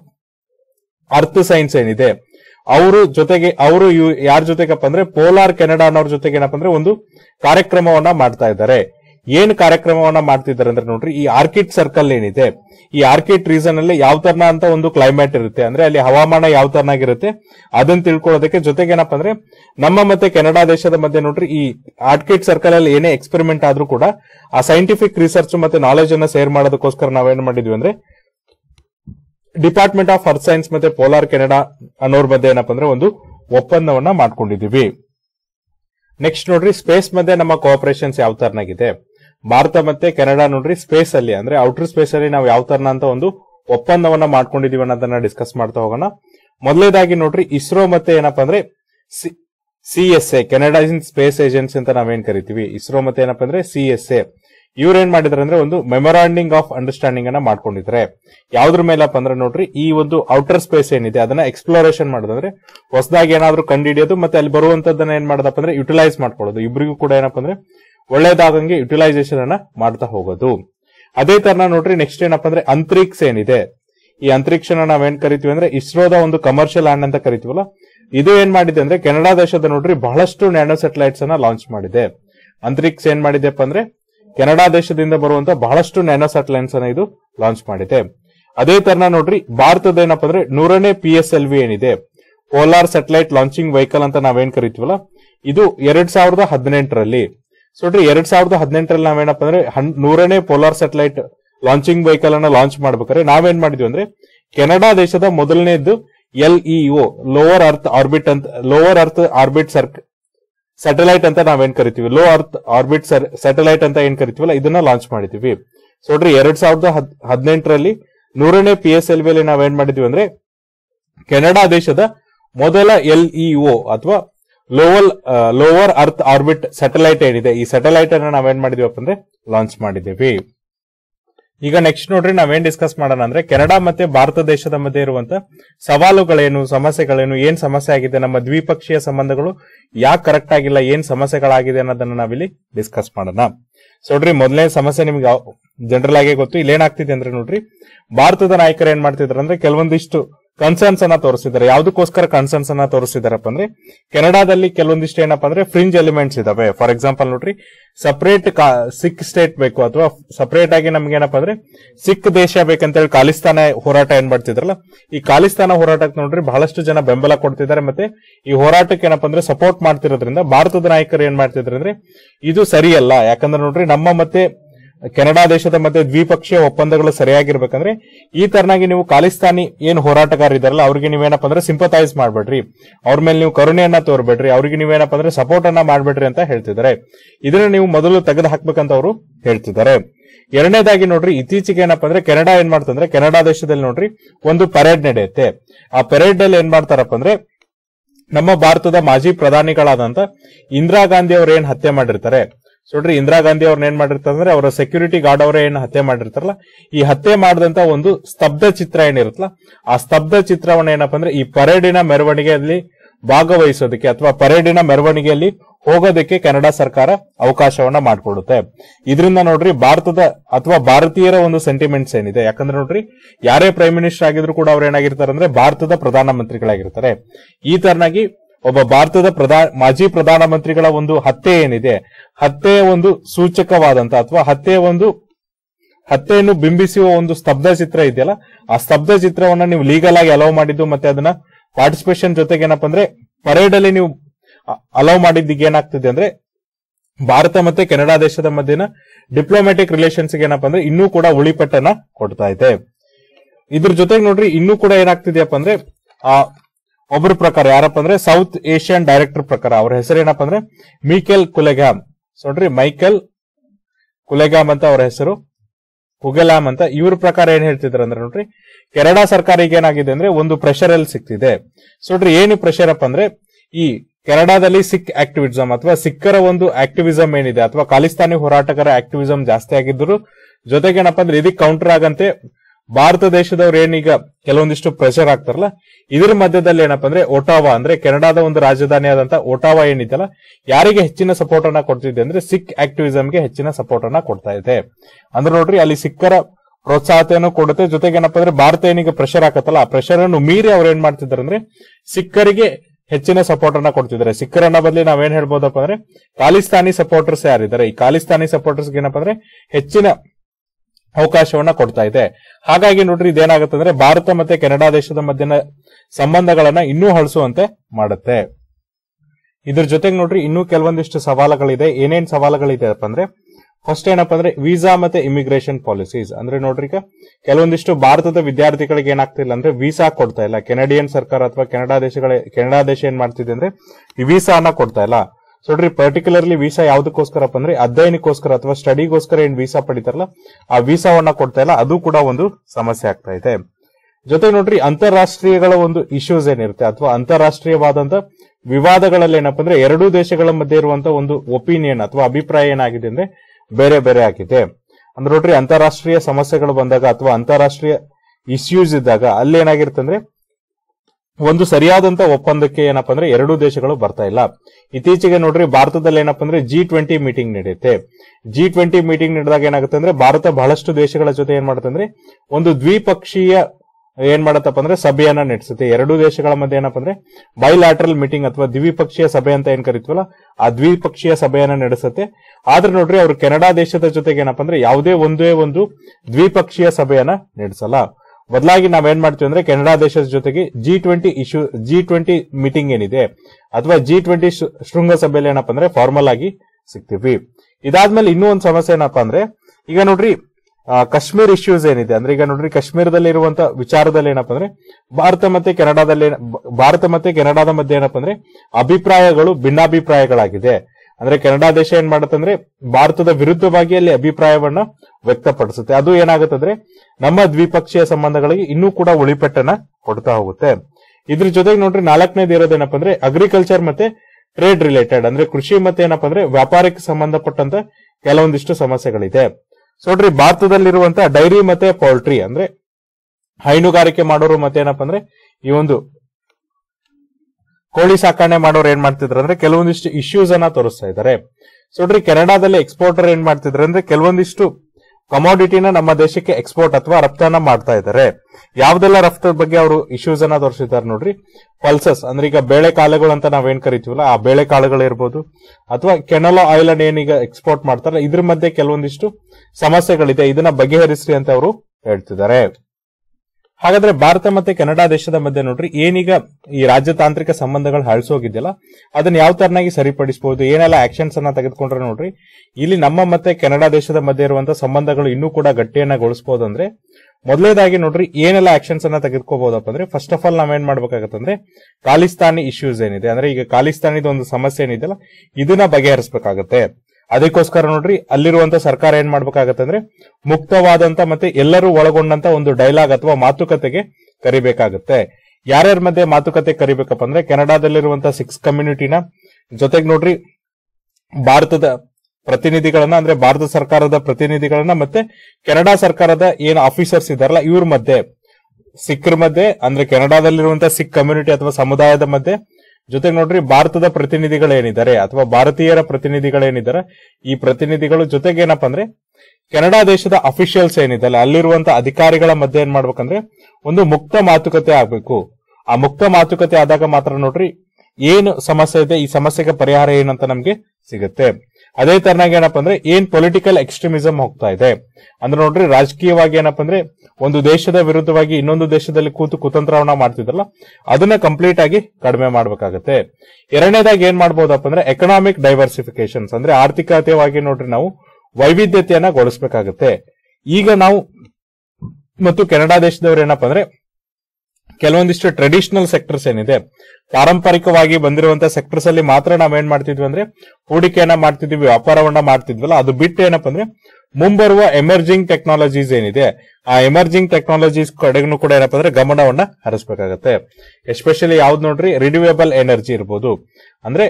ಅರ್ತ್ ಸೈನ್ಸ್ ಏನಿದೆ ಅವರು ಜೊತೆಗೆ ಅವರು ಯಾರ ಜೊತೆಗಪ್ಪ ಅಂದ್ರೆ ಪೋಲಾರ್ ಕೆನಡಾ ಅನ್ನೋರ್ ಜೊತೆಗೆ ಏನಪ್ಪ ಅಂದ್ರೆ ಒಂದು ಕಾರ್ಯಕ್ರಮವನ್ನ ಮಾಡ್ತಾ ಇದ್ದಾರೆ ಏನ್ ಕಾರ್ಯಕ್ರಮವನ್ನ ಮಾಡ್ತಿದ್ದಾರೆ ಅಂದ್ರೆ ನೋಡ್ರಿ ಈ ಆರ್ಕಿಡ್ ಸರ್ಕಲ್ ಏನಿದೆ ಈ ಆರ್ಕಿಡ್ ರೀಸನ್ ಅಲ್ಲಿ ಯಾವ ತರನ ಅಂತ ಒಂದು ಕ್ಲೈಮೇಟ್ ಇರುತ್ತೆ ಅಂದ್ರೆ ಅಲ್ಲಿ ಹವಾಮಾನ ಯಾವ ತರನಾಗಿರುತ್ತೆ ಅದನ್ನ ತಿಳ್ಕೊಳ್ಳೋದಕ್ಕೆ ಜೊತೆಗೆ ಏನಪ್ಪ ಅಂದ್ರೆ ನಮ್ಮ ಮತ್ತೆ ಕೆನಡಾ ದೇಶದ ಮಧ್ಯೆ ನೋಡ್ರಿ ಈ ಆರ್ಕಿಡ್ ಸರ್ಕಲ್ ಅಲ್ಲಿ ಏನೇ ಎಕ್ಸ್ಪೆರಿಮೆಂಟ್ ಆದ್ರೂ ಕೂಡ ಆ ಸೈಂಟಿಫಿಕ್ ರಿಸರ್ಚ್ ಮತ್ತೆ ನಾಲೆಜ್ ಅನ್ನ ಶೇರ್ ಮಾಡೋದಕ್ಕೋಸ್ಕರ ನಾವೇನ್ ಮಾಡಿದ್ವಿ ಅಂದ್ರೆ ಡಿಪಾರ್ಟ್ಮೆಂಟ್ ಆಫ್ ಅರ್ತ್ ಸೈನ್ಸ್ ಮತ್ತೆ ಪೋಲಾರ್ ಕೆನಡಾ ಅನ್ನೋರ್ ಮಧ್ಯೆ ಏನಪ್ಪ ಅಂದ್ರೆ ಒಂದು ಒಪ್ಪಂದವನ್ನ ಮಾಡ್ಕೊಂಡಿದೀವಿ ನೆಕ್ಸ್ಟ್ ನೋಡ್ರಿ ಸ್ಪೇಸ್ ಮಧ್ಯೆ ನಮ್ಮ ಕೋಆಪರೇಷನ್ಸ್ ಯಾವ ತರನಾಗಿದೆ ಭಾರತ ಮತ್ತೆ ಕೆನಡಾ ನೋಡ್ರಿ ಸ್ಪೇಸ್ ಅಲ್ಲಿ ಅಂದ್ರೆ ಔಟರ್ ಸ್ಪೇಸ್ ಅಲ್ಲಿ ನಾವು ಯಾವ ತರನ ಅಂತ ಒಂದು ಒಪ್ಪಂದವನ್ನ ಮಾಡ್ಕೊಂಡಿದೀವಿ ಅನ್ನೋದನ್ನ ಡಿಸ್ಕಸ್ ಮಾಡ್ತಾ ಹೋಗೋಣ ಮೊದಲೇದಾಗಿ ನೋಡ್ರಿ ಇಸ್ರೋ ಮತ್ತೆ ಏನಪ್ಪಾ ಅಂದ್ರೆ C S A Canada space agency ಅಂತ ನಾವೇನ್ ಕರಿತೀವಿ ಇಸ್ರೋ ಮತ್ತೆ ಏನಪ್ಪಾ ಅಂದ್ರೆ ಸಿ ಎಸ್ ಎ ಇವ್ರು ಏನ್ ಮಾಡಿದಾರೆ ಅಂದ್ರೆ ಒಂದು ಮೆಮೊರಾಂಡಿಂಗ್ ಆಫ್ ಅಂಡರ್ಸ್ಟ್ಯಾಂಡಿಂಗ್ ಅನ್ನ ಮಾಡ್ಕೊಂಡಿದ್ದಾರೆ ಯಾವ್ದ್ರ ಮೇಲಪ್ಪ ಅಂದ್ರೆ ನೋಡ್ರಿ ಈ ಒಂದು ಔಟರ್ ಸ್ಪೇಸ್ ಏನಿದೆ ಅದನ್ನ ಎಕ್ಸ್ಪ್ಲೋರೇಷನ್ ಮಾಡೋದಂದ್ರೆ ಹೊಸದಾಗಿ ಏನಾದ್ರೂ ಕಂಡುಹಿಡಿಯೋದು ಮತ್ತೆ ಅಲ್ಲಿ ಬರುವಂತದ್ದನ್ನ ಏನ್ ಮಾಡೋದಪ್ಪ ಅಂದ್ರೆ ಯುಟಿಲೈಸ್ ಮಾಡ್ಕೊಳ್ಳೋದು ಇಬ್ರಿಗೂ ಕೂಡ ಏನಪ್ಪ ಅಂದ್ರೆ ಒಳ್ಳೇದಾಗಂಗೆ ಯುಟಿಲೈಸೇಷನ್ ಅನ್ನ ಮಾಡ್ತಾ ಹೋಗೋದು ಅದೇ ತರ ನೋಡ್ರಿ ನೆಕ್ಸ್ಟ್ ಏನಪ್ಪ ಅಂದ್ರೆ ಅಂತರಿಕ್ಷ ಏನಿದೆ ಈ ಅಂತರಿಕ್ಷನ ನಾವೇನ್ ಕರಿತೀವಿ ಅಂದ್ರೆ ಇಸ್ರೋದ ಒಂದು ಕಮರ್ಷಿಯಲ್ ಲ್ಯಾಂಡ್ ಅಂತ ಕರಿತೀವಲ್ಲ ಇದು ಏನ್ ಮಾಡಿದೆ ಅಂದ್ರೆ ಕೆನಡಾ ದೇಶದ ನೋಡ್ರಿ ಬಹಳಷ್ಟು ನ್ಯಾನೋ ಸ್ಯಾಟಲೈಟ್ಸ್ ಅನ್ನ ಲಾಂಚ್ ಮಾಡಿದೆ ಅಂತರಿಕ್ಷ ಏನ್ ಮಾಡಿದೆಪ್ಪ ಅಂದ್ರೆ ಕೆನಡಾ ದೇಶದಿಂದ ಬರುವಂತ ಬಹಳಷ್ಟು ನ್ಯಾನೋ ಸ್ಯಾಟಲೈಟ್ಸ್ ಅನ್ನ ಇದು ಲಾಂಚ್ ಮಾಡಿದೆ ಅದೇ ತರನ ನೋಡ್ರಿ ಭಾರತದ ಏನಪ್ಪ ಅಂದ್ರೆ ನೂರನೇ ಪಿ ಎಸ್ ಎಲ್ ವಿ ಏನಿದೆ ಪೋಲಾರ್ ಸ್ಯಾಟಲೈಟ್ ಲಾಂಚಿಂಗ್ ವೆಹಿಕಲ್ ಅಂತ ನಾವೇನ್ ಕರಿತೀವಲ್ಲ ಇದು ಎರಡ್ ಸಾವಿರದ ಹದಿನೆಂಟರಲ್ಲಿ ಸೊ ನೋಡ್ರಿ ಎರಡ್ ಸಾವಿರದ ಹದಿನೆಂಟರಲ್ಲಿ ನಾವೇನಪ್ಪ ಅಂದ್ರೆ ಹನ್- ನೂರನೇ ಪೋಲಾರ್ ಸ್ಯಾಟಲೈಟ್ ಲಾಂಚಿಂಗ್ ವೆಹಿಕಲ್ ಅನ್ನ ಲಾಂಚ್ ಮಾಡ್ಬೇಕಾದ್ರೆ ನಾವೇನ್ ಮಾಡಿದ್ವಿ ಅಂದ್ರೆ ಕೆನಡಾ ದೇಶದ ಮೊದಲನೇದು L E O lower earth orbit ಅಂತ ಲೋವರ್ ಅರ್ತ್ ಆರ್ಬಿಟ್ ಸರ್ಕ್ ಸ್ಯಾಟಲೈಟ್ ಅಂತ ನಾವೇನ್ ಕರಿತೀವಿ ಲೋ ಅರ್ತ್ ಆರ್ಬಿಟ್ ಸ್ಯಾಟಲೈಟ್ ಅಂತ ಏನ್ ಕರಿತೀವಲ್ಲ ಇದನ್ನ ಲಾಂಚ್ ಮಾಡಿದೀವಿ ಸೊ ನೋಡ್ರಿ ಎರಡ್ ಸಾವಿರದ ಹದ್- ಹದಿನೆಂಟರಲ್ಲಿ ನೂರನೇ ಪಿ ಎಸ್ ಎಲ್ ವಿಲಿ ನಾವೇನ್ ಮಾಡಿದ್ವಿ ಅಂದ್ರೆ ಕೆನಡಾ ದೇಶದ ಮೊದಲ ಎಲ್ ಇಒ ಅಥವಾ lower lower earth orbit satellite ಏನಿದೆ ಈ ಸ್ಯಾಟಲೈಟ್ ಅನ್ನ ನಾವೇನ್ ಮಾಡಿದೀವಪ್ಪ ಅಂದ್ರೆ ಲಾಂಚ್ ಮಾಡಿದ್ದೀವಿ ಈಗ ನೆಕ್ಸ್ಟ್ ನೋಡ್ರಿ ನಾವೇನ್ ಡಿಸ್ಕಸ್ ಮಾಡೋಣ ಅಂದ್ರೆ ಕೆನಡಾ ಮತ್ತೆ ಭಾರತ ದೇಶದ ಮಧ್ಯೆ ಇರುವಂತ ಸವಾಲುಗಳೇನು ಸಮಸ್ಯೆಗಳೇನು ಏನ್ ಸಮಸ್ಯೆ ಆಗಿದೆ ನಮ್ಮ ದ್ವಿಪಕ್ಷೀಯ ಸಂಬಂಧಗಳು ಯಾಕೆ ಕರೆಕ್ಟ್ ಆಗಿಲ್ಲ ಏನ್ ಸಮಸ್ಯೆಗಳಾಗಿದೆ ಅನ್ನೋದನ್ನ ನಾವಿಲ್ಲಿ ಡಿಸ್ಕಸ್ ಮಾಡೋಣ ಸೊ ನೋಡ್ರಿ ಮೊದಲನೇ ಸಮಸ್ಯೆ ನಿಮ್ಗೆ ಜನರಲ್ ಆಗಿ ಗೊತ್ತು ಇಲ್ಲಿ ಏನಾಗ್ತಿದೆ ಅಂದ್ರೆ ನೋಡ್ರಿ ಭಾರತದ ನಾಯಕರು ಏನ್ ಮಾಡ್ತಿದ್ರು ಅಂದ್ರೆ ಕೆಲವೊಂದಿಷ್ಟು ಕನ್ಸರ್ನ್ಸ್ ಅನ್ನ ತೋರಿಸಿದ್ದಾರೆ ಯಾವ್ದಕ್ಕೋಸ್ಕರ ಕನ್ಸರ್ನ್ಸ್ ಅನ್ನ ತೋರಿಸಿದಾರಪ್ಪ ಅಂದ್ರೆ ಕೆನಡಾದಲ್ಲಿ ಕೆಲವೊಂದಿಷ್ಟು ಏನಪ್ಪಾ ಅಂದ್ರೆ ಫ್ರಿಂಜ್ ಎಲಿಮೆಂಟ್ಸ್ ಇದಾವೆ ಫಾರ್ ಎಕ್ಸಾಂಪಲ್ ನೋಡ್ರಿ ಸಪರೇಟ್ ಸಿಕ್ ಸ್ಟೇಟ್ ಬೇಕು ಅಥವಾ ಸಪರೇಟ್ ಆಗಿ ನಮ್ಗೆ ಏನಪ್ಪಾ ಅಂದ್ರೆ ಸಿಕ್ ದೇಶ ಬೇಕಂತ ಹೇಳಿ ಖಾಲಿಸ್ತಾನ ಹೋರಾಟ ಏನ್ ಮಾಡ್ತಿದ್ರಲ್ಲ ಈ ಖಾಲಿಸ್ತಾನ ಹೋರಾಟಕ್ಕೆ ನೋಡ್ರಿ ಬಹಳಷ್ಟು ಜನ ಬೆಂಬಲ ಕೊಡ್ತಿದ್ದಾರೆ ಮತ್ತೆ ಈ ಹೋರಾಟಕ್ಕೆ ಏನಪ್ಪಾ ಅಂದ್ರೆ ಸಪೋರ್ಟ್ ಮಾಡ್ತಿರೋದ್ರಿಂದ ಭಾರತದ ನಾಯಕರು ಏನ್ ಮಾಡ್ತಿದ್ರು ಅಂದ್ರೆ ಇದು ಸರಿಯಲ್ಲ ಯಾಕಂದ್ರೆ ನೋಡ್ರಿ ನಮ್ಮ ಮತ್ತೆ ಕೆನಡಾ ದೇಶದ ಮಧ್ಯೆ ದ್ವಿಪಕ್ಷೀಯ ಒಪ್ಪಂದಗಳು ಸರಿಯಾಗಿರ್ಬೇಕಂದ್ರೆ ಈ ತರನಾಗಿ ನೀವು ಖಾಲಿಸ್ತಾನಿ ಏನ್ ಹೋರಾಟಗಾರ ಇದಾರಲ್ಲ ಅವ್ರಿಗೆ ನೀವೇನಪ್ಪ ಅಂದ್ರೆ ಸಿಂಪತೈಸ್ ಮಾಡ್ಬೇಡ್ರಿ ಅವ್ರ ಮೇಲೆ ನೀವು ಕರುಣೆಯನ್ನ ತೋರ್ಬೇಡ್ರಿ ಅವ್ರಿಗೆ ನೀವೇನಪ್ಪ ಅಂದ್ರೆ ಸಪೋರ್ಟ್ ಅನ್ನ ಮಾಡ್ಬೇಡ್ರಿ ಅಂತ ಹೇಳ್ತಿದ್ದಾರೆ ಇದನ್ನ ನೀವು ಮೊದಲು ತೆಗೆದು ಹಾಕ್ಬೇಕಂತ ಅವರು ಹೇಳ್ತಿದ್ದಾರೆ ಎರಡನೇದಾಗಿ ನೋಡ್ರಿ ಇತ್ತೀಚೆಗೆ ಏನಪ್ಪಾ ಅಂದ್ರೆ ಕೆನಡಾ ಏನ್ ಮಾಡ್ತಂದ್ರೆ ಕೆನಡಾ ದೇಶದಲ್ಲಿ ನೋಡ್ರಿ ಒಂದು ಪರೇಡ್ ನಡೆಯುತ್ತೆ ಆ ಪರೇಡ್ ಅಲ್ಲಿ ಏನ್ ಮಾಡ್ತಾರಪ್ಪ ಅಂದ್ರೆ ನಮ್ಮ ಭಾರತದ ಮಾಜಿ ಪ್ರಧಾನಿಗಳಾದಂತ ಇಂದಿರಾ ಗಾಂಧಿ ಅವ್ರು ಏನ್ ಹತ್ಯೆ ಮಾಡಿರ್ತಾರೆ ಸೊ ನೋಡ್ರಿ ಇಂದಿರಾ ಗಾಂಧಿ ಅವ್ರನ್ನ ಏನ್ ಮಾಡಿರ್ತಾರೆ ಅಂದ್ರೆ ಅವರ ಸೆಕ್ಯೂರಿಟಿ ಗಾರ್ಡ್ ಅವರೇ ಏನ್ ಹತ್ಯೆ ಮಾಡಿರ್ತಾರಲ್ಲ ಈ ಹತ್ಯೆ ಮಾಡಿದಂತ ಒಂದು ಸ್ತಬ್ಧ ಚಿತ್ರ ಏನಿರುತ್ತಲ್ಲ ಆ ಸ್ತಬ್ಧ ಚಿತ್ರವನ್ನ ಏನಪ್ಪಾ ಅಂದ್ರೆ ಈ ಪರೇಡಿನ ಮೆರವಣಿಗೆಯಲ್ಲಿ ಭಾಗವಹಿಸೋದಕ್ಕೆ ಅಥವಾ ಪರೇಡಿನ ಮೆರವಣಿಗೆಯಲ್ಲಿ ಹೋಗೋದಕ್ಕೆ ಕೆನಡಾ ಸರ್ಕಾರ ಅವಕಾಶವನ್ನ ಮಾಡಿಕೊಡುತ್ತೆ ಇದರಿಂದ ನೋಡ್ರಿ ಭಾರತದ ಅಥವಾ ಭಾರತೀಯರ ಒಂದು ಸೆಂಟಿಮೆಂಟ್ಸ್ ಏನಿದೆ ಯಾಕಂದ್ರೆ ನೋಡ್ರಿ ಯಾರೇ ಪ್ರೈಮ್ ಮಿನಿಸ್ಟರ್ ಆಗಿದ್ರು ಕೂಡ ಅವ್ರು ಏನಾಗಿರ್ತಾರೆ ಅಂದ್ರೆ ಭಾರತದ ಪ್ರಧಾನಮಂತ್ರಿಗಳಾಗಿರ್ತಾರೆ ಈ ತರನಾಗಿ ಒಬ್ಬ ಭಾರತದ ಪ್ರಧಾ ಮಾಜಿ ಪ್ರಧಾನಮಂತ್ರಿಗಳ ಒಂದು ಹತ್ಯೆ ಏನಿದೆ ಹತ್ಯೆಯ ಒಂದು ಸೂಚಕವಾದಂತ ಅಥವಾ ಹತ್ಯೆಯ ಒಂದು ಹತ್ಯೆಯನ್ನು ಬಿಂಬಿಸುವ ಒಂದು ಸ್ತಬ್ಧ ಚಿತ್ರ ಇದೆಯಲ್ಲ ಆ ಸ್ತಬ್ಧ ಚಿತ್ರವನ್ನ ನೀವು ಲೀಗಲ್ ಆಗಿ ಅಲೌ ಮಾಡಿದ್ದು ಮತ್ತೆ ಅದನ್ನ ಪಾರ್ಟಿಸಿಪೇಷನ್ ಜೊತೆಗೆ ಏನಪ್ಪಾ ಅಂದ್ರೆ ಪರೇಡ್ ಅಲ್ಲಿ ನೀವು ಅಲೌ ಮಾಡಿದ್ದಕ್ಕೆ ಏನಾಗ್ತಿದೆ ಅಂದ್ರೆ ಭಾರತ ಮತ್ತೆ ಕೆನಡಾ ದೇಶದ ಮಧ್ಯೆನ ಡಿಪ್ಲೊಮ್ಯಾಟಿಕ್ ರಿಲೇಷನ್ಸ್ ಏನಪ್ಪಾ ಅಂದ್ರೆ ಇನ್ನೂ ಕೂಡ ಉಳಿಪಟ್ಟನ ಕೊಡ್ತಾ ಇದೆ ಇದ್ರ ಜೊತೆಗೆ ನೋಡ್ರಿ ಇನ್ನೂ ಕೂಡ ಏನಾಗ್ತಿದೆಯಪ್ಪ ಅಂದ್ರೆ ಆ ಒಬ್ಬರ ಪ್ರಕಾರ ಯಾರಪ್ಪ ಅಂದ್ರೆ ಸೌತ್ ಏಷ್ಯನ್ ಡೈರೆಕ್ಟರ್ ಪ್ರಕಾರ ಅವ್ರ ಹೆಸರು ಏನಪ್ಪಾ ಅಂದ್ರೆ ಮೀಕೆಲ್ ಕುಲೆಗಾಮ್ ಸೊ ನೋಡ್ರಿ ಮೈಕೆಲ್ ಕುಲೆಗಾಮ್ ಅಂತ ಅವ್ರ ಹೆಸರು ಕುಗೆಲಾಮ್ ಅಂತ ಇವ್ರ ಪ್ರಕಾರ ಏನ್ ಹೇಳ್ತಿದ್ರು ಅಂದ್ರೆ ನೋಡ್ರಿ ಕೆನಡಾ ಸರ್ಕಾರ ಈಗ ಏನಾಗಿದೆ ಅಂದ್ರೆ ಒಂದು ಪ್ರೆಷರ್ ಅಲ್ಲಿ ಸಿಗ್ತಿದೆ ಸೊ ನೋಡ್ರಿ ಏನು ಪ್ರೆಷರ್ ಅಪ್ಪ ಅಂದ್ರೆ ಈ ಕೆನಡಾದಲ್ಲಿ ಸಿಖ್ ಆಕ್ಟಿವಿಸಂ ಅಥವಾ ಸಿಖ್ಖರ ಒಂದು ಆಕ್ಟಿವಿಸಂ ಏನಿದೆ ಅಥವಾ ಖಾಲಿಸ್ತಾನಿ ಹೋರಾಟಗಾರ ಆಕ್ಟಿವಿಸಂ ಜಾಸ್ತಿ ಆಗಿದ್ರು ಜೊತೆಗೆ ಏನಪ್ಪಾ ಅಂದ್ರೆ ಇದಕ್ಕೆ ಕೌಂಟರ್ ಆಗಂತೆ ಭಾರತ ದೇಶದವ್ರು ಏನೀಗ ಕೆಲವೊಂದಿಷ್ಟು ಪ್ರೆಷರ್ ಆಗ್ತಾರಲ್ಲ ಇದ್ರ ಮಧ್ಯದಲ್ಲಿ ಏನಪ್ಪಾ ಅಂದ್ರೆ ಒಟಾವಾ ಅಂದ್ರೆ ಕೆನಡಾದ ಒಂದು ರಾಜಧಾನಿ ಆದಂತ ಒಟಾವಾ ಏನಿದೆಯಲ್ಲ ಯಾರಿಗೆ ಹೆಚ್ಚಿನ ಸಪೋರ್ಟ್ ಅನ್ನ ಕೊಡ್ತಿದೆ ಅಂದ್ರೆ ಸಿಖ್ ಆಕ್ಟಿವಿಸಂಗೆ ಹೆಚ್ಚಿನ ಸಪೋರ್ಟ್ ಅನ್ನ ಕೊಡ್ತಾ ಇದೆ ಅಂದ್ರೆ ನೋಡ್ರಿ ಅಲ್ಲಿ ಸಿಖ್ಖರ ಪ್ರೋತ್ಸಾಹತೆಯನ್ನು ಕೊಡುತ್ತೆ ಜೊತೆಗೆ ಏನಪ್ಪಾ ಅಂದ್ರೆ ಭಾರತ ಏನೀಗ ಪ್ರೆಷರ್ ಹಾಕತ್ತಲ್ಲ ಆ ಪ್ರೆಷರ್ ಅನ್ನು ಮೀರಿ ಅವ್ರು ಏನ್ ಮಾಡ್ತಿದ್ದಾರೆ ಅಂದ್ರೆ ಸಿಖ್ಖರಿಗೆ ಹೆಚ್ಚಿನ ಸಪೋರ್ಟ್ ಅನ್ನ ಕೊಡ್ತಿದ್ದಾರೆ ಸಿಖ್ಖರನ್ನ ಬದಲಿ ನಾವೇನ್ ಹೇಳ್ಬೋದಪ್ಪ ಅಂದ್ರೆ ಖಾಲಿಸ್ತಾನಿ ಸಪೋರ್ಟರ್ಸ್ ಯಾರಿದ್ದಾರೆ ಈ ಖಾಲಿಸ್ತಾನಿ ಸಪೋರ್ಟರ್ಸ್ ಏನಪ್ಪಾ ಅಂದ್ರೆ ಹೆಚ್ಚಿನ ಅವಕಾಶವನ್ನ ಕೊಡ್ತಾ ಇದೆ ಹಾಗಾಗಿ ನೋಡ್ರಿ ಇದೇನಾಗುತ್ತೆ ಅಂದ್ರೆ ಭಾರತ ಮತ್ತೆ ಕೆನಡಾ ದೇಶದ ಮಧ್ಯನ ಸಂಬಂಧಗಳನ್ನ ಇನ್ನೂ ಹಳಸುವಂತೆ ಮಾಡುತ್ತೆ ಇದ್ರ ಜೊತೆಗೆ ನೋಡ್ರಿ ಇನ್ನೂ ಕೆಲವೊಂದಿಷ್ಟು ಸವಾಲುಗಳಿದೆ ಏನೇನ್ ಸವಾಲುಗಳಿದೆ ಅಪ್ಪ ಅಂದ್ರೆ ಫಸ್ಟ್ ಏನಪ್ಪಾ ಅಂದ್ರೆ ವೀಸಾ ಮತ್ತೆ ಇಮಿಗ್ರೇಷನ್ ಪಾಲಿಸೀಸ್ ಅಂದ್ರೆ ನೋಡ್ರಿ ಈಗ ಕೆಲವೊಂದಿಷ್ಟು ಭಾರತದ ವಿದ್ಯಾರ್ಥಿಗಳಿಗೆ ಏನಾಗ್ತಿಲ್ಲ ಅಂದ್ರೆ ವೀಸಾ ಕೊಡ್ತಾ ಇಲ್ಲ ಕೆನಡಿಯನ್ ಸರ್ಕಾರ ಅಥವಾ ಕೆನಡಾ ದೇಶಗಳ ಕೆನಡಾ ದೇಶ ಏನ್ ಮಾಡ್ತಿದೆ ಅಂದ್ರೆ ಈ ವೀಸಾನ ಕೊಡ್ತಾ ಇಲ್ಲ ಸೊ ನೋಡ್ರಿ ಪರ್ಟಿಕ್ಯುಲರ್ಲಿ ವೀಸಾ ಯಾವ್ದಕ್ಕೋಸ್ಕರಪ್ಪ ಅಂದ್ರೆ ಅಧ್ಯಯನಕ್ಕೋಸ್ಕರ ಅಥವಾ ಸ್ಟಡಿಗೋಸ್ಕರ ಏನ್ ವೀಸಾ ಪಡಿತಾರಲ್ಲ ಆ ವೀಸಾವನ್ನ ಕೊಡ್ತಾ ಇಲ್ಲ ಅದು ಕೂಡ ಒಂದು ಸಮಸ್ಯೆ ಆಗ್ತಾ ಇದೆ ಜೊತೆ ನೋಡ್ರಿ ಅಂತಾರಾಷ್ಟ್ರೀಯಗಳ ಒಂದು ಇಶ್ಯೂಸ್ ಏನಿರುತ್ತೆ ಅಥವಾ ಅಂತಾರಾಷ್ಟ್ರೀಯವಾದಂತ ವಿವಾದಗಳಲ್ಲಿ ಏನಪ್ಪಾ ಅಂದ್ರೆ ಎರಡೂ ದೇಶಗಳ ಮಧ್ಯೆ ಇರುವಂತ ಒಂದು ಒಪಿನಿಯನ್ ಅಥವಾ ಅಭಿಪ್ರಾಯ ಏನಾಗಿದೆ ಅಂದ್ರೆ ಬೇರೆ ಬೇರೆ ಆಗಿದೆ ಅಂದ್ರೆ ನೋಡ್ರಿ ಅಂತಾರಾಷ್ಟ್ರೀಯ ಸಮಸ್ಯೆಗಳು ಬಂದಾಗ ಅಥವಾ ಅಂತಾರಾಷ್ಟ್ರೀಯ ಇಶ್ಯೂಸ್ ಇದ್ದಾಗ ಅಲ್ಲಿ ಏನಾಗಿರುತ್ತೆ ಅಂದ್ರೆ ಒಂದು ಸರಿಯಾದಂತ ಒಪ್ಪಂದಕ್ಕೆ ಏನಪ್ಪಾ ಅಂದ್ರೆ ಎರಡೂ ದೇಶಗಳು ಬರ್ತಾ ಇಲ್ಲ ಇತ್ತೀಚೆಗೆ ನೋಡ್ರಿ ಭಾರತದಲ್ಲಿ ಏನಪ್ಪಾ ಅಂದ್ರೆ ಜಿ ಟ್ವೆಂಟಿ ಮೀಟಿಂಗ್ ನಡೆಯುತ್ತೆ ಜಿ ಟ್ವೆಂಟಿ ಮೀಟಿಂಗ್ ನಡೆದಾಗ ಏನಾಗುತ್ತೆ ಅಂದ್ರೆ ಭಾರತ ಬಹಳಷ್ಟು ದೇಶಗಳ ಜೊತೆ ಏನ್ ಮಾಡುತ್ತೆ ಅಂದ್ರೆ ಒಂದು ದ್ವಿಪಕ್ಷೀಯ ಏನ್ ಮಾಡತ್ತಪ್ಪ ಅಂದ್ರೆ ಸಭೆಯನ್ನ ನಡೆಸುತ್ತೆ ಎರಡೂ ದೇಶಗಳ ಮಧ್ಯೆ ಏನಪ್ಪಾ ಅಂದ್ರೆ ಬೈಲ್ಯಾಟ್ರಲ್ ಮೀಟಿಂಗ್ ಅಥವಾ ದ್ವಿಪಕ್ಷೀಯ ಸಭೆ ಅಂತ ಏನ್ ಕರಿತೀವಲ್ಲ ಆ ದ್ವಿಪಕ್ಷೀಯ ಸಭೆಯನ್ನ ನಡೆಸುತ್ತೆ ಆದ್ರೆ ನೋಡ್ರಿ ಅವರು ಕೆನಡಾ ದೇಶದ ಜೊತೆಗೆ ಏನಪ್ಪಾ ಅಂದ್ರೆ ಯಾವುದೇ ಒಂದೇ ಒಂದು ದ್ವಿಪಕ್ಷೀಯ ಸಭೆಯನ್ನ ನಡೆಸಲ್ಲ ಬದಲಾಗಿ ನಾವೇನ್ ಮಾಡ್ತೀವಿ ಅಂದ್ರೆ ಕೆನಡಾ ದೇಶದ ಜೊತೆಗೆ G twenty issue G twenty meeting ಏನಿದೆ ಅಥವಾ ಜಿ ಟ್ವೆಂಟಿ ಶೃಂಗಸಭೆಯಲ್ಲಿ ಏನಪ್ಪಾ ಅಂದ್ರೆ ಫಾರ್ಮಲ್ ಆಗಿ ಸಿಗ್ತೀವಿ ಇದಾದ್ಮೇಲೆ ಇನ್ನೂ ಒಂದು ಸಮಸ್ಯೆ ಏನಪ್ಪಾ ಅಂದ್ರೆ ಈಗ ನೋಡ್ರಿ ಆ, ಕಾಶ್ಮೀರ್ ಇಶ್ಯೂಸ್ ಏನಿದೆ ಅಂದ್ರೆ ಈಗ ನೋಡ್ರಿ ಕಾಶ್ಮೀರದಲ್ಲಿ ಇರುವಂತ ವಿಚಾರದಲ್ಲಿ ಏನಪ್ಪಾ ಅಂದ್ರೆ ಭಾರತ ಮತ್ತೆ ಕೆನಡಾದಲ್ಲಿ ಏನ- ಬ- ಭಾರತ ಮತ್ತೆ ಕೆನಡಾದ ಮಧ್ಯೆ ಏನಪ್ಪಾ ಅಂದ್ರೆ ಅಭಿಪ್ರಾಯಗಳು ಭಿನ್ನಾಭಿಪ್ರಾಯಗಳಾಗಿದೆ ಅಂದ್ರೆ ಕೆನಡಾ ದೇಶ ಏನ್ ಮಾಡುತ್ತಂದ್ರೆ ಭಾರತದ ವಿರುದ್ಧವಾಗಿ ಅಲ್ಲಿ ಅಭಿಪ್ರಾಯವನ್ನ ವ್ಯಕ್ತಪಡಿಸುತ್ತೆ ಅದು ಏನಾಗುತ್ತಂದ್ರೆ ನಮ್ಮ ದ್ವಿಪಕ್ಷೀಯ ಸಂಬಂಧಗಳಿಗೆ ಇನ್ನೂ ಕೂಡ ಉಳಿಪೆಟ್ಟನ್ನ ಕೊಡ್ತಾ ಹೋಗುತ್ತೆ ಇದ್ರ ಜೊತೆಗೆ ನೋಡ್ರಿ ನಾಲ್ಕನೇದು ಇರೋದೇನಪ್ಪ ಅಂದ್ರೆ ಅಗ್ರಿಕಲ್ಚರ್ ಮತ್ತೆ ಟ್ರೇಡ್ ರಿಲೇಟೆಡ್ ಅಂದ್ರೆ ಕೃಷಿ ಮತ್ತೆ ಏನಪ್ಪಾ ಅಂದ್ರೆ ವ್ಯಾಪಾರಕ್ಕೆ ಸಂಬಂಧಪಟ್ಟಂತ ಕೆಲವೊಂದಿಷ್ಟು ಸಮಸ್ಯೆಗಳಿದೆ ಸೊ ನೋಡ್ರಿ ಭಾರತದಲ್ಲಿರುವಂತ ಡೈರಿ ಮತ್ತೆ ಪೌಲ್ಟ್ರಿ ಅಂದ್ರೆ ಹೈನುಗಾರಿಕೆ ಮಾಡೋರು ಮತ್ತೆ ಏನಪ್ಪಾ ಅಂದ್ರೆ ಈ ಒಂದು ಕೋಳಿ ಸಾಕಣೆ ಮಾಡೋರು ಏನ್ ಮಾಡ್ತಿದ್ರು ಅಂದ್ರೆ ಕೆಲವೊಂದಿಷ್ಟು ಇಶ್ಯೂಸ್ ಅನ್ನ ತೋರಿಸ್ತಾ ಇದ್ದಾರೆ ಸೊ ನೋಡ್ರಿ ಕೆನಡಾದಲ್ಲಿ ಎಕ್ಸ್ಪೋರ್ಟರ್ ಏನ್ ಮಾಡ್ತಿದ್ರು ಅಂದ್ರೆ ಕೆಲವೊಂದಿಷ್ಟು ಕಮಾಡಿಟಿನ ನಮ್ಮ ದೇಶಕ್ಕೆ ಎಕ್ಸ್ಪೋರ್ಟ್ ಅಥವಾ ರಫ್ತನ್ನ ಮಾಡ್ತಾ ಇದ್ದಾರೆ ಯಾವ್ದೆಲ್ಲ ರಫ್ತು ಬಗ್ಗೆ ಅವರು ಇಶ್ಯೂಸ್ ಅನ್ನ ತೋರಿಸಿದ್ದಾರೆ ನೋಡ್ರಿ ಪಲ್ಸಸ್ ಅಂದ್ರೆ ಈಗ ಬೇಳೆ ಕಾಳುಗಳು ಅಂತ ನಾವೇನ್ ಕರಿತೀವಲ್ಲ ಆ ಬೇಳೆ ಕಾಳುಗಳು ಇರ್ಬೋದು ಅಥವಾ ಕೆನಲೋ ಆಯಿಲ್ ಅನ್ನ ಏನೀಗ ಎಕ್ಸ್ಪೋರ್ಟ್ ಮಾಡ್ತಾರೆ ಇದ್ರ ಮಧ್ಯೆ ಕೆಲವೊಂದಿಷ್ಟು ಸಮಸ್ಯೆಗಳಿದೆ ಇದನ್ನ ಬಗೆಹರಿಸ್ರಿ ಅಂತ ಅವರು ಹೇಳ್ತಿದ್ದಾರೆ ಹಾಗಾದ್ರೆ ಭಾರತ ಮತ್ತೆ ಕೆನಡಾ ದೇಶದ ಮಧ್ಯೆ ನೋಡ್ರಿ ಏನೀಗ ಈ ರಾಜ್ಯತಾಂತ್ರಿಕ ಸಂಬಂಧಗಳು ಹಳಸೋಗಿದೆಯಲ್ಲ ಅದನ್ನ ಯಾವ ತರನಾಗಿ ಸರಿಪಡಿಸಬಹುದು ಏನೆಲ್ಲ ಆಕ್ಷನ್ಸ್ ಅನ್ನ ತೆಗೆದುಕೊಂಡ್ರೆ ನೋಡ್ರಿ ಇಲ್ಲಿ ನಮ್ಮ ಮತ್ತೆ ಕೆನಡಾ ದೇಶದ ಮಧ್ಯೆ ಇರುವಂತಹ ಸಂಬಂಧಗಳು ಇನ್ನೂ ಕೂಡ ಗಟ್ಟಿಯನ್ನಗೊಳಿಸಬಹುದು ಅಂದ್ರೆ ಮೊದಲನೇದಾಗಿ ನೋಡ್ರಿ ಏನೆಲ್ಲ ಆಕ್ಷನ್ಸ್ ಅನ್ನ ತೆಗೆದುಕೋಬಹುದಪ್ಪ ಅಂದ್ರೆ ಫಸ್ಟ್ ಆಫ್ ಆಲ್ ನಾವೇನ್ ಮಾಡ್ಬೇಕಾಗತ್ತಂದ್ರೆ ಖಾಲಿಸ್ತಾನಿ ಇಶ್ಯೂಸ್ ಏನಿದೆ ಅಂದ್ರೆ ಈಗ ಖಾಲಿಸ್ತಾನಿದ ಒಂದು ಸಮಸ್ಯೆ ಏನಿದೆಯಲ್ಲ ಇದನ್ನ ಬಗೆಹರಿಸಬೇಕಾಗತ್ತೆ ಅದಕ್ಕೋಸ್ಕರ ನೋಡ್ರಿ ಅಲ್ಲಿರುವಂತ ಸರ್ಕಾರ ಏನ್ ಮಾಡ್ಬೇಕಾಗತ್ತೆ ಅಂದ್ರೆ ಮುಕ್ತವಾದಂತ ಮತ್ತೆ ಎಲ್ಲರೂ ಒಳಗೊಂಡಂತ ಒಂದು ಡೈಲಾಗ್ ಅಥವಾ ಮಾತುಕತೆಗೆ ಕರಿಬೇಕಾಗತ್ತೆ ಯಾರ್ಯಾರ ಮಧ್ಯೆ ಮಾತುಕತೆ ಕರಿಬೇಕಪ್ಪ ಅಂದ್ರೆ ಕೆನಡಾದಲ್ಲಿರುವಂತ ಸಿಕ್ಸ್ ಕಮ್ಯುನಿಟಿನ ಜೊತೆಗೆ ನೋಡ್ರಿ ಭಾರತದ ಪ್ರತಿನಿಧಿಗಳನ್ನ ಅಂದ್ರೆ ಭಾರತ ಸರ್ಕಾರದ ಪ್ರತಿನಿಧಿಗಳನ್ನ ಮತ್ತೆ ಕೆನಡಾ ಸರ್ಕಾರದ ಏನ್ ಆಫೀಸರ್ಸ್ ಇದಾರಲ್ಲ ಇವ್ರ ಮಧ್ಯೆ ಸಿಖ್ರ ಮಧ್ಯೆ ಅಂದ್ರೆ ಕೆನಡಾದಲ್ಲಿರುವಂತಹ ಸಿಖ್ ಕಮ್ಯುನಿಟಿ ಅಥವಾ ಸಮುದಾಯದ ಮಧ್ಯೆ ಜೊತೆಗೆ ನೋಡ್ರಿ ಭಾರತದ ಪ್ರತಿನಿಧಿಗಳೇನಿದ್ದಾರೆ ಅಥವಾ ಭಾರತೀಯರ ಪ್ರತಿನಿಧಿಗಳೇನಿದ್ದಾರೆ ಈ ಪ್ರತಿನಿಧಿಗಳು ಜೊತೆಗೆ ಏನಪ್ಪಾ ಅಂದ್ರೆ ಕೆನಡಾ ದೇಶದ ಅಫಿಷಿಯಲ್ಸ್ ಏನಿದೆ ಅಲ್ಲಿರುವಂತ ಅಧಿಕಾರಿಗಳ ಮಧ್ಯೆ ಏನ್ ಮಾಡ್ಬೇಕಂದ್ರೆ ಒಂದು ಮುಕ್ತ ಮಾತುಕತೆ ಆಗ್ಬೇಕು ಆ ಮುಕ್ತ ಮಾತುಕತೆ ಆದಾಗ ಮಾತ್ರ ನೋಡ್ರಿ ಏನು ಸಮಸ್ಯೆ ಇದೆ ಈ ಸಮಸ್ಯೆಗೆ ಪರಿಹಾರ ಏನಂತ ನಮ್ಗೆ ಸಿಗುತ್ತೆ ಅದೇ ತರನಾಗಿ ಏನಪ್ಪಾ ಅಂದ್ರೆ ಏನ್ ಪೊಲಿಟಿಕಲ್ ಎಕ್ಸ್ಟ್ರೀಮಿಸಂ ಹೋಗ್ತಾ ಇದೆ ಅಂದ್ರೆ ನೋಡ್ರಿ ರಾಜಕೀಯವಾಗಿ ಏನಪ್ಪಾ ಅಂದ್ರೆ ಒಂದು ದೇಶದ ವಿರುದ್ಧವಾಗಿ ಇನ್ನೊಂದು ದೇಶದಲ್ಲಿ ಕೂತು ಕುತಂತ್ರವನ್ನ ಮಾಡ್ತಿದ್ರಲ್ಲ ಅದನ್ನ ಕಂಪ್ಲೀಟ್ ಆಗಿ ಕಡಿಮೆ ಮಾಡ್ಬೇಕಾಗತ್ತೆ ಎರಡನೇದಾಗಿ ಏನ್ ಮಾಡ್ಬೋದಪ್ಪ ಅಂದ್ರೆ ಎಕನಾಮಿಕ್ ಡೈವರ್ಸಿಫಿಕೇಶನ್ಸ್ ಅಂದ್ರೆ ಆರ್ಥಿಕತೆಯಾಗಿ ನೋಡ್ರಿ ನಾವು ವೈವಿಧ್ಯತೆಯನ್ನ ಗೊಳಿಸಬೇಕಾಗತ್ತೆ ಈಗ ನಾವು ಮತ್ತು ಕೆನಡಾ ದೇಶದವ್ರು ಏನಪ್ಪಾ ಅಂದ್ರೆ ಕೆಲವೊಂದಿಷ್ಟು ಟ್ರೆಡಿಷನಲ್ ಸೆಕ್ಟರ್ಸ್ ಏನಿದೆ ಪಾರಂಪರಿಕವಾಗಿ ಬಂದಿರುವಂತಹ ಸೆಕ್ಟರ್ಸ್ ಅಲ್ಲಿ ಮಾತ್ರ ನಾವೇನ್ ಮಾಡ್ತಿದ್ವಿ ಅಂದ್ರೆ ಹೂಡಿಕೆಯನ್ನ ಮಾಡ್ತಿದ್ವಿ ವ್ಯಾಪಾರವನ್ನ ಮಾಡ್ತಿದ್ವಲ್ಲ ಅದು ಬಿಟ್ಟು ಏನಪ್ಪಾ ಅಂದ್ರೆ ಮುಂಬರುವ ಎಮರ್ಜಿಂಗ್ ಟೆಕ್ನಾಲಜೀಸ್ ಏನಿದೆ ಆ ಎಮರ್ಜಿಂಗ್ ಟೆಕ್ನಾಲಜೀಸ್ ಕಡೆಗೂ ಕೂಡ ಏನಪ್ಪಾ ಅಂದ್ರೆ ಗಮನವನ್ನ ಹರಿಸಬೇಕಾಗತ್ತೆ ಎಸ್ಪೆಷಲಿ ಯಾವ್ದು ನೋಡ್ರಿ ರಿನ್ಯೂವೇಬಲ್ ಎನರ್ಜಿ ಇರ್ಬೋದು ಅಂದ್ರೆ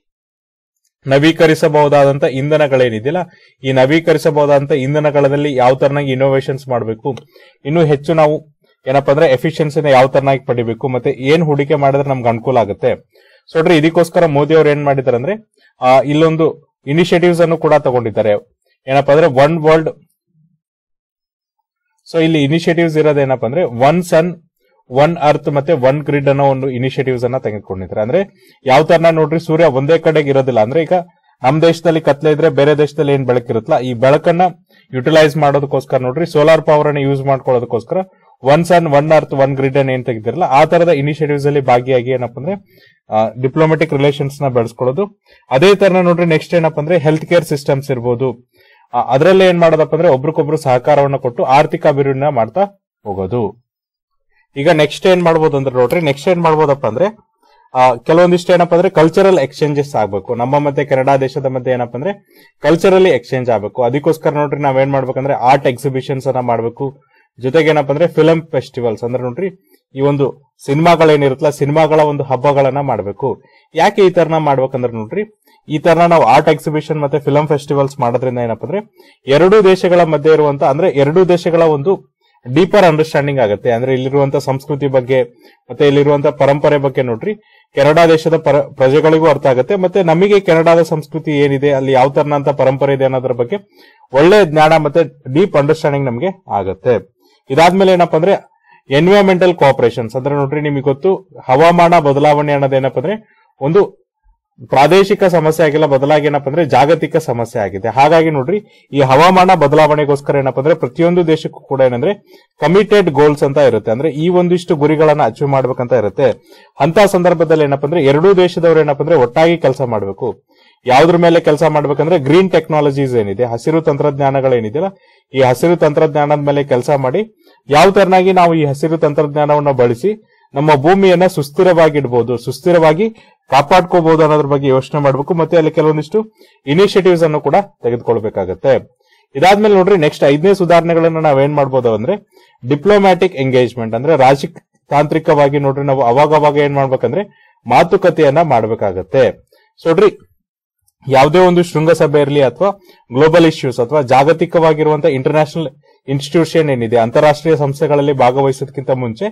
ನವೀಕರಿಸಬಹುದಾದಂತ ಇಂಧನಗಳೇನಿದೆಯಲ್ಲ ಈ ನವೀಕರಿಸಬಹುದಾದಂತ ಇಂಧನಗಳಲ್ಲಿ ಯಾವ ತರನಾಗಿ ಇನೋವೇಷನ್ಸ್ ಮಾಡಬೇಕು ಇನ್ನು ಹೆಚ್ಚು ನಾವು ಏನಪ್ಪಾ ಅಂದ್ರೆ ಎಫಿಷಿಯನ್ಸಿನ ಯಾವ ತರನಾಗಿ ಪಡಿಬೇಕು ಮತ್ತೆ ಏನ್ ಹೂಡಿಕೆ ಮಾಡಿದ್ರೆ ನಮ್ಗೆ ಅನುಕೂಲ ಆಗುತ್ತೆ ಸೊ ನೋಡ್ರಿ ಇದಕ್ಕೋಸ್ಕರ ಮೋದಿ ಅವ್ರು ಏನ್ ಮಾಡಿದ್ದಾರೆ ಅಂದ್ರೆ ಆ, ಇಲ್ಲೊಂದು ಇನಿಷಿಯೇಟಿವ್ಸ್ ಅನ್ನು ಕೂಡ ತಗೊಂಡಿದ್ದಾರೆ ಏನಪ್ಪಾ ಅಂದ್ರೆ ಒನ್ ವರ್ಲ್ಡ್ ಸೊ ಇಲ್ಲಿ ಇನಿಷಿಯೇಟಿವ್ಸ್ ಇರೋದೇನಪ್ಪ ಅಂದ್ರೆ ಒನ್ ಸನ್ ಒನ್ ಅರ್ತ್ ಮತ್ತೆ ಒನ್ ಗ್ರಿಡ್ ಅನ್ನೋ ಒಂದು ಇನಿಷಿಯೇಟಿವ್ಸ್ ಅನ್ನ ತೆಗೆದುಕೊಂಡಿದ್ದಾರೆ ಅಂದ್ರೆ ಯಾವ ತರನ ನೋಡ್ರಿ ಸೂರ್ಯ ಒಂದೇ ಕಡೆಗೆ ಇರೋದಿಲ್ಲ ಅಂದ್ರೆ ಈಗ ನಮ್ ದೇಶದಲ್ಲಿ ಕತ್ಲೆ ಇದ್ರೆ ಬೇರೆ ದೇಶದಲ್ಲಿ ಏನ್ ಬೆಳಕಿರುತ್ತಲ್ಲ ಈ ಬೆಳಕನ್ನ ಯುಟಿಲೈಸ್ ಮಾಡೋದಕ್ಕೋಸ್ಕರ ನೋಡ್ರಿ ಸೋಲಾರ್ ಪವರ್ ಅನ್ನ ಯೂಸ್ ಮಾಡ್ಕೊಳ್ಳೋದಕ್ಕೋಸ್ಕರ one sun one earth one grid ಅನ್ನ ಏನ್ ತೆಗೆದಿರಲ್ಲ ಆ ತರದ ಇನಿಷಿಯೇಟಿವ್ಸ್ ಅಲ್ಲಿ ಭಾಗಿಯಾಗಿ ಏನಪ್ಪ ಅಂದ್ರೆ ಡಿಪ್ಲೊಮೆಟಿಕ್ ರಿಲೇಷನ್ಸ್ ನ ಬೆಳೆಸ್ಕೊಳ್ಳೋದು ಅದೇ ತರ ನೋಡ್ರಿ ನೆಕ್ಸ್ಟ್ ಏನಪ್ಪ ಅಂದ್ರೆ ಹೆಲ್ತ್ ಕೇರ್ ಸಿಸ್ಟಮ್ಸ್ ಇರ್ಬೋದು ಆ, ಅದ್ರಲ್ಲಿ ಏನ್ ಮಾಡೋದಪ್ಪ ಅಂದ್ರೆ ಒಬ್ರಿಗೊಬ್ರು ಸಹಕಾರವನ್ನ ಕೊಟ್ಟು ಆರ್ಥಿಕ ಅಭಿವೃದ್ಧಿನ ಮಾಡ್ತಾ ಹೋಗೋದು ಈಗ ನೆಕ್ಸ್ಟ್ ಏನ್ ಮಾಡ್ಬೋದು ಅಂದ್ರೆ ನೋಡ್ರಿ ನೆಕ್ಸ್ಟ್ ಏನ್ ಮಾಡ್ಬೋದಪ್ಪ ಅಂದ್ರೆ ಆ, ಕೆಲವೊಂದಿಷ್ಟು ಏನಪ್ಪ ಅಂದ್ರೆ ಕಲ್ಚರಲ್ ಎಕ್ಸ್ಚೇಂಜಸ್ ಆಗ್ಬೇಕು ನಮ್ಮ ಮತ್ತೆ ಕೆನಡಾ ದೇಶದ ಮಧ್ಯೆ ಏನಪ್ಪ ಅಂದ್ರೆ ಕಲ್ಚರಲಿ ಎಕ್ಸ್ಚೇಂಜ್ ಆಗ್ಬೇಕು ಅದಕ್ಕೋಸ್ಕರ ನೋಡ್ರಿ ನಾವೇನ್ ಮಾಡ್ಬೇಕಂದ್ರೆ ಆರ್ಟ್ ಎಕ್ಸಿಬಿಷನ್ಸ್ ಅನ್ನ ಮಾಡ್ಬೇಕು ಜೊತೆಗೆ ಏನಪ್ಪ ಅಂದ್ರೆ ಫಿಲಂ ಫೆಸ್ಟಿವಲ್ಸ್ ಅಂದ್ರೆ ನೋಡ್ರಿ ಈ ಒಂದು ಸಿನಿಮಾಗಳೇನಿರುತ್ತಲ್ಲ ಸಿನಿಮಾಗಳ ಒಂದು ಹಬ್ಬಗಳನ್ನ ಮಾಡಬೇಕು ಯಾಕೆ ಈ ತರನ ಮಾಡ್ಬೇಕಂದ್ರೆ ನೋಡ್ರಿ ಈ ತರ ನಾವು ಆರ್ಟ್ ಎಕ್ಸಿಬಿಷನ್ ಮತ್ತೆ ಫಿಲಂ ಫೆಸ್ಟಿವಲ್ಸ್ ಮಾಡೋದ್ರಿಂದ ಏನಪ್ಪ ಅಂದ್ರೆ ಎರಡೂ ದೇಶಗಳ ಮಧ್ಯೆ ಇರುವಂತ ಅಂದ್ರೆ ಎರಡೂ ದೇಶಗಳ ಒಂದು ಡೀಪರ್ ಅಂಡರ್ಸ್ಟ್ಯಾಂಡಿಂಗ್ ಆಗುತ್ತೆ ಅಂದ್ರೆ ಇಲ್ಲಿರುವಂತ ಸಂಸ್ಕೃತಿ ಬಗ್ಗೆ ಮತ್ತೆ ಇಲ್ಲಿರುವಂತ ಪರಂಪರೆ ಬಗ್ಗೆ ನೋಡ್ರಿ ಕೆನಡಾ ದೇಶದ ಪರ ಪ್ರಜೆಗಳಿಗೂ ಅರ್ಥ ಆಗುತ್ತೆ ಮತ್ತೆ ನಮಗೆ ಕೆನಡಾದ ಸಂಸ್ಕೃತಿ ಏನಿದೆ ಅಲ್ಲಿ ಯಾವ ತರನಂತ ಪರಂಪರೆ ಇದೆ ಅನ್ನೋದ್ರ ಬಗ್ಗೆ ಒಳ್ಳೆ ಜ್ಞಾನ ಮತ್ತೆ ಡೀಪ್ ಅಂಡರ್ಸ್ಟ್ಯಾಂಡಿಂಗ್ ನಮಗೆ ಆಗುತ್ತೆ ಇದಾದ್ಮೇಲೆ ಏನಪ್ಪಾ ಅಂದ್ರೆ ಎನ್ವಿರಾನ್ಮೆಂಟಲ್ ಕೋಆಪರೇಷನ್ಸ್ ಅಂದ್ರೆ ನೋಡ್ರಿ ನಿಮಗೆ ಗೊತ್ತು ಹವಾಮಾನ ಬದಲಾವಣೆ ಅನ್ನೋದೇನಪ್ಪ ಅಂದ್ರೆ ಒಂದು ಪ್ರಾದೇಶಿಕ ಸಮಸ್ಯೆ ಆಗಿಲ್ಲ ಬದಲಾಗಿ ಏನಪ್ಪ ಅಂದ್ರೆ ಜಾಗತಿಕ ಸಮಸ್ಯೆ ಆಗಿದೆ ಹಾಗಾಗಿ ನೋಡ್ರಿ ಈ ಹವಾಮಾನ ಬದಲಾವಣೆಗೋಸ್ಕರ ಏನಪ್ಪ ಅಂದ್ರೆ ಪ್ರತಿಯೊಂದು ದೇಶಕ್ಕೂ ಕೂಡ ಏನಂದ್ರೆ ಕಮಿಟೆಡ್ ಗೋಲ್ಸ್ ಅಂತ ಇರುತ್ತೆ ಅಂದ್ರೆ ಈ ಒಂದಿಷ್ಟು ಗುರಿಗಳನ್ನ ಅಚೀವ್ ಮಾಡ್ಬೇಕಂತ ಇರುತ್ತೆ ಅಂತ ಸಂದರ್ಭದಲ್ಲಿ ಏನಪ್ಪ ಅಂದ್ರೆ ಎರಡೂ ದೇಶದವರು ಏನಪ್ಪ ಅಂದ್ರೆ ಒಟ್ಟಾಗಿ ಕೆಲಸ ಮಾಡಬೇಕು ಯಾವ್ದ್ರ ಮೇಲೆ ಕೆಲಸ ಮಾಡ್ಬೇಕಂದ್ರೆ ಗ್ರೀನ್ ಟೆಕ್ನಾಲಜೀಸ್ ಏನಿದೆ ಹಸಿರು ತಂತ್ರಜ್ಞಾನಗಳೇನಿದೆಯಲ್ಲ ಈ ಹಸಿರು ತಂತ್ರಜ್ಞಾನದ ಮೇಲೆ ಕೆಲಸ ಮಾಡಿ ಯಾವ ತರನಾಗಿ ನಾವು ಈ ಹಸಿರು ತಂತ್ರಜ್ಞಾನವನ್ನ ಬಳಸಿ ನಮ್ಮ ಭೂಮಿಯನ್ನ ಸುಸ್ಥಿರವಾಗಿ ಇಡಬಹುದು ಸುಸ್ಥಿರವಾಗಿ ಕಾಪಾಡ್ಕೋಬಹುದು ಅನ್ನೋದ್ರ ಬಗ್ಗೆ ಯೋಚನೆ ಮಾಡಬೇಕು ಮತ್ತೆ ಅಲ್ಲಿ ಕೆಲವೊಂದಿಷ್ಟು ಇನಿಷಿಯೇಟಿವ್ಸ್ ಅನ್ನು ಕೂಡ ತೆಗೆದುಕೊಳ್ಬೇಕಾಗತ್ತೆ ಇದಾದ್ಮೇಲೆ ನೋಡ್ರಿ ನೆಕ್ಸ್ಟ್ ಐದನೇ ಸುಧಾರಣೆಗಳನ್ನ ನಾವೇನ್ ಮಾಡ್ಬೋದು ಅಂದ್ರೆ ಡಿಪ್ಲೊಮ್ಯಾಟಿಕ್ ಎಂಗೇಜ್ಮೆಂಟ್ ಅಂದ್ರೆ ರಾಜತಾಂತ್ರಿಕವಾಗಿ ನೋಡ್ರಿ ನಾವು ಅವಾಗ ಅವಾಗ ಏನ್ ಮಾಡ್ಬೇಕಂದ್ರೆ ಮಾತುಕತೆಯನ್ನ ಮಾಡ್ಬೇಕಾಗತ್ತೆ ಸೊ ನೋಡ್ರಿ ಯಾವುದೇ ಒಂದು ಶೃಂಗಸಭೆ ಇರಲಿ ಅಥವಾ ಗ್ಲೋಬಲ್ ಇಶ್ಯೂಸ್ ಅಥವಾ ಜಾಗತಿಕವಾಗಿರುವಂತಹ ಇಂಟರ್ನ್ಯಾಷನಲ್ ಇನ್ಸ್ಟಿಟ್ಯೂಷನ್ ಏನಿದೆ ಅಂತಾರಾಷ್ಟ್ರೀಯ ಸಂಸ್ಥೆಗಳಲ್ಲಿ ಭಾಗವಹಿಸೋದಕ್ಕಿಂತ ಮುಂಚೆ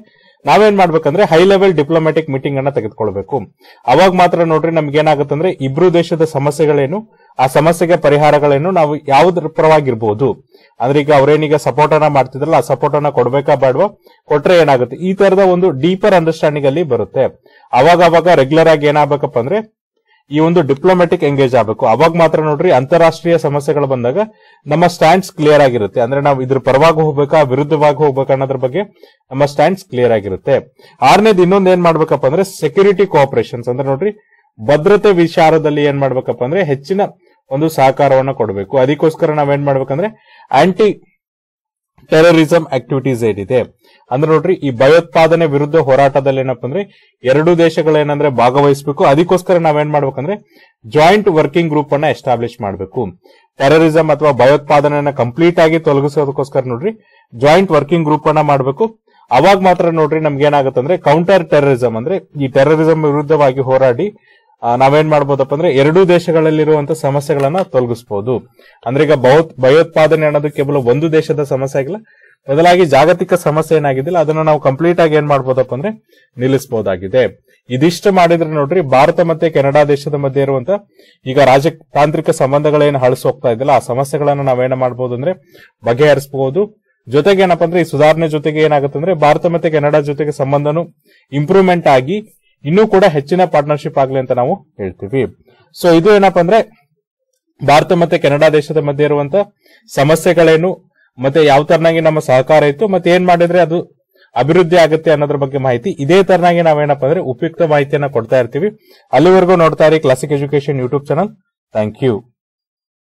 ನಾವೇನ್ ಮಾಡ್ಬೇಕಂದ್ರೆ ಹೈ ಲೆವೆಲ್ ಡಿಪ್ಲೊಮ್ಯಾಟಿಕ್ ಮೀಟಿಂಗ್ ಅನ್ನ ತೆಗೆದುಕೊಳ್ಬೇಕು ಅವಾಗ ಮಾತ್ರ ನೋಡ್ರಿ ನಮ್ಗೆ ಏನಾಗುತ್ತಂದ್ರೆ ಇಬ್ರು ದೇಶದ ಸಮಸ್ಯೆಗಳೇನು ಆ ಸಮಸ್ಯೆಗೆ ಪರಿಹಾರಗಳೇನು ನಾವು ಯಾವ್ದ್ರ ಪರವಾಗಿರ್ಬೋದು ಅಂದ್ರೆ ಈಗ ಅವ್ರೇನೀಗ ಸಪೋರ್ಟ್ ಅನ್ನ ಮಾಡ್ತಿದ್ರಲ್ಲ ಆ ಸಪೋರ್ಟ್ ಅನ್ನ ಕೊಡ್ಬೇಕಾ ಬೇಡವಾ ಕೊಟ್ರೆ ಏನಾಗುತ್ತೆ ಈ ತರದ ಒಂದು ಡೀಪರ್ ಅಂಡರ್ಸ್ಟ್ಯಾಂಡಿಂಗ್ ಅಲ್ಲಿ ಬರುತ್ತೆ ಅವಾಗ ಅವಾಗ ರೆಗ್ಯುಲರ್ ಆಗಿ ಏನಾಗಬೇಕಪ್ಪ ಅಂದ್ರೆ ಈ ಒಂದು ಡಿಪ್ಲೊಮ್ಯಾಟಿಕ್ ಎಂಗೇಜ್ ಆಗಬೇಕು ಅವಾಗ ಮಾತ್ರ ನೋಡ್ರಿ ಅಂತಾರಾಷ್ಟ್ರೀಯ ಸಮಸ್ಯೆಗಳು ಬಂದಾಗ ನಮ್ಮ ಸ್ಟ್ಯಾಂಡ್ಸ್ ಕ್ಲಿಯರ್ ಆಗಿರುತ್ತೆ ಅಂದ್ರೆ ನಾವು ಇದ್ರ ಪರವಾಗಿ ಹೋಗ್ಬೇಕಾ ವಿರುದ್ಧವಾಗಿ ಹೋಗ್ಬೇಕಾ ಅನ್ನೋದ್ರ ಬಗ್ಗೆ ನಮ್ಮ ಸ್ಟ್ಯಾಂಡ್ಸ್ ಕ್ಲಿಯರ್ ಆಗಿರುತ್ತೆ ಆರನೇದು ಇನ್ನೊಂದ್ ಏನ್ ಮಾಡ್ಬೇಕಪ್ಪ ಅಂದ್ರೆ ಸೆಕ್ಯೂರಿಟಿ ಕೋಆಪರೇಷನ್ಸ್ ಅಂದ್ರೆ ನೋಡ್ರಿ ಭದ್ರತೆ ವಿಚಾರದಲ್ಲಿ ಏನ್ ಮಾಡ್ಬೇಕಪ್ಪ ಅಂದ್ರೆ ಹೆಚ್ಚಿನ ಒಂದು ಸಹಕಾರವನ್ನ ಕೊಡಬೇಕು ಅದಕ್ಕೋಸ್ಕರ ನಾವೇನ್ ಮಾಡ್ಬೇಕಂದ್ರೆ ಆಂಟಿ ಟೆರರಿಸಂ ಆಕ್ಟಿವಿಟೀಸ್ ಏನಿದೆ ಅಂದ್ರೆ ನೋಡ್ರಿ ಈ ಭಯೋತ್ಪಾದನೆ ವಿರುದ್ಧ ಹೋರಾಟದಲ್ಲಿ ಏನಪ್ಪ ಅಂದ್ರೆ ಎರಡು ದೇಶಗಳೇನಂದ್ರೆ ಭಾಗವಹಿಸಬೇಕು ಅದಕ್ಕೋಸ್ಕರ ನಾವೇನ್ ಮಾಡ್ಬೇಕಂದ್ರೆ ಜಾಯಿಂಟ್ ವರ್ಕಿಂಗ್ ಗ್ರೂಪ್ ಅನ್ನ ಎಸ್ಟಾಬ್ಲಿಷ್ ಮಾಡಬೇಕು ಟೆರರಿಸಂ ಅಥವಾ ಭಯೋತ್ಪಾದನೆಯನ್ನ ಕಂಪ್ಲೀಟ್ ಆಗಿ ತೊಲಗಿಸೋದಕ್ಕೋಸ್ಕರ ನೋಡ್ರಿ ಜಾಯಿಂಟ್ ವರ್ಕಿಂಗ್ ಗ್ರೂಪ್ ಅನ್ನ ಮಾಡಬೇಕು ಅವಾಗ ಮಾತ್ರ ನೋಡ್ರಿ ನಮ್ಗೆ ಏನಾಗುತ್ತಂದ್ರೆ ಕೌಂಟರ್ ಟೆರರಿಸಂ ಅಂದ್ರೆ ಈ ಟೆರರಿಸಂ ವಿರುದ್ಧವಾಗಿ ಹೋರಾಡಿ ಆ, ನಾವೇನ್ ಮಾಡ್ಬೋದಪ್ಪ ಅಂದ್ರೆ ಎರಡೂ ದೇಶಗಳಲ್ಲಿರುವಂತ ಸಮಸ್ಯೆಗಳನ್ನ ತೊಲಗಿಸಬಹುದು ಅಂದ್ರೆ ಈಗ ಭಯೋತ್ ಭಯೋತ್ಪಾದನೆ ಅನ್ನೋದು ಕೇವಲ ಒಂದು ದೇಶದ ಸಮಸ್ಯೆ ಆಗಿಲ್ಲ ಬದಲಾಗಿ ಜಾಗತಿಕ ಸಮಸ್ಯೆ ಏನಾಗಿದ್ದಿಲ್ಲ ಅದನ್ನ ನಾವು ಕಂಪ್ಲೀಟ್ ಆಗಿ ಏನ್ ಮಾಡ್ಬೋದಪ್ಪ ಅಂದ್ರೆ ನಿಲ್ಲಿಸಬಹುದಾಗಿದೆ ಇದಿಷ್ಟು ಮಾಡಿದ್ರೆ ನೋಡ್ರಿ ಭಾರತ ಮತ್ತೆ ಕೆನಡಾ ದೇಶದ ಮಧ್ಯೆ ಇರುವಂತ ಈಗ ರಾಜತಾಂತ್ರಿಕ ಸಂಬಂಧಗಳೇನು ಹಳಸು ಹೋಗ್ತಾ ಇದ್ದಿಲ್ಲ ಆ ಸಮಸ್ಯೆಗಳನ್ನ ನಾವೇನ ಮಾಡ್ಬೋದು ಅಂದ್ರೆ ಬಗೆಹರಿಸಬಹುದು ಜೊತೆಗೆ ಏನಪ್ಪಾ ಅಂದ್ರೆ ಈ ಸುಧಾರಣೆ ಜೊತೆಗೆ ಏನಾಗುತ್ತೆ ಅಂದ್ರೆ ಭಾರತ ಮತ್ತೆ ಕೆನಡಾ ಜೊತೆಗೆ ಸಂಬಂಧನು ಇಂಪ್ರೂವ್ಮೆಂಟ್ ಆಗಿ ಇನ್ನೂ ಕೂಡ ಹೆಚ್ಚಿನ ಪಾರ್ಟ್ನರ್ಶಿಪ್ ಆಗ್ಲಿ ಅಂತ ನಾವು ಹೇಳ್ತೀವಿ ಸೊ ಇದು ಏನಪ್ಪಾ ಅಂದ್ರೆ ಭಾರತ ಮತ್ತೆ ಕೆನಡಾ ದೇಶದ ಮಧ್ಯೆ ಇರುವಂತ ಸಮಸ್ಯೆಗಳೇನು ಮತ್ತೆ ಯಾವ ತರನಾಗಿ ನಮ್ಮ ಸಹಕಾರ ಇತ್ತು ಮತ್ತೆ ಏನ್ ಮಾಡಿದ್ರೆ ಅದು ಅಭಿವೃದ್ಧಿ ಆಗುತ್ತೆ ಅನ್ನೋದ್ರ ಬಗ್ಗೆ ಮಾಹಿತಿ ಇದೇ ತರನಾಗಿ ನಾವೇನಪ್ಪ ಅಂದ್ರೆ ಉಪಯುಕ್ತ ಮಾಹಿತಿಯನ್ನ ಕೊಡ್ತಾ ಇರ್ತೀವಿ ಅಲ್ಲಿವರೆಗೂ ನೋಡ್ತಾ ಇರಿ classic education YouTube channel thank you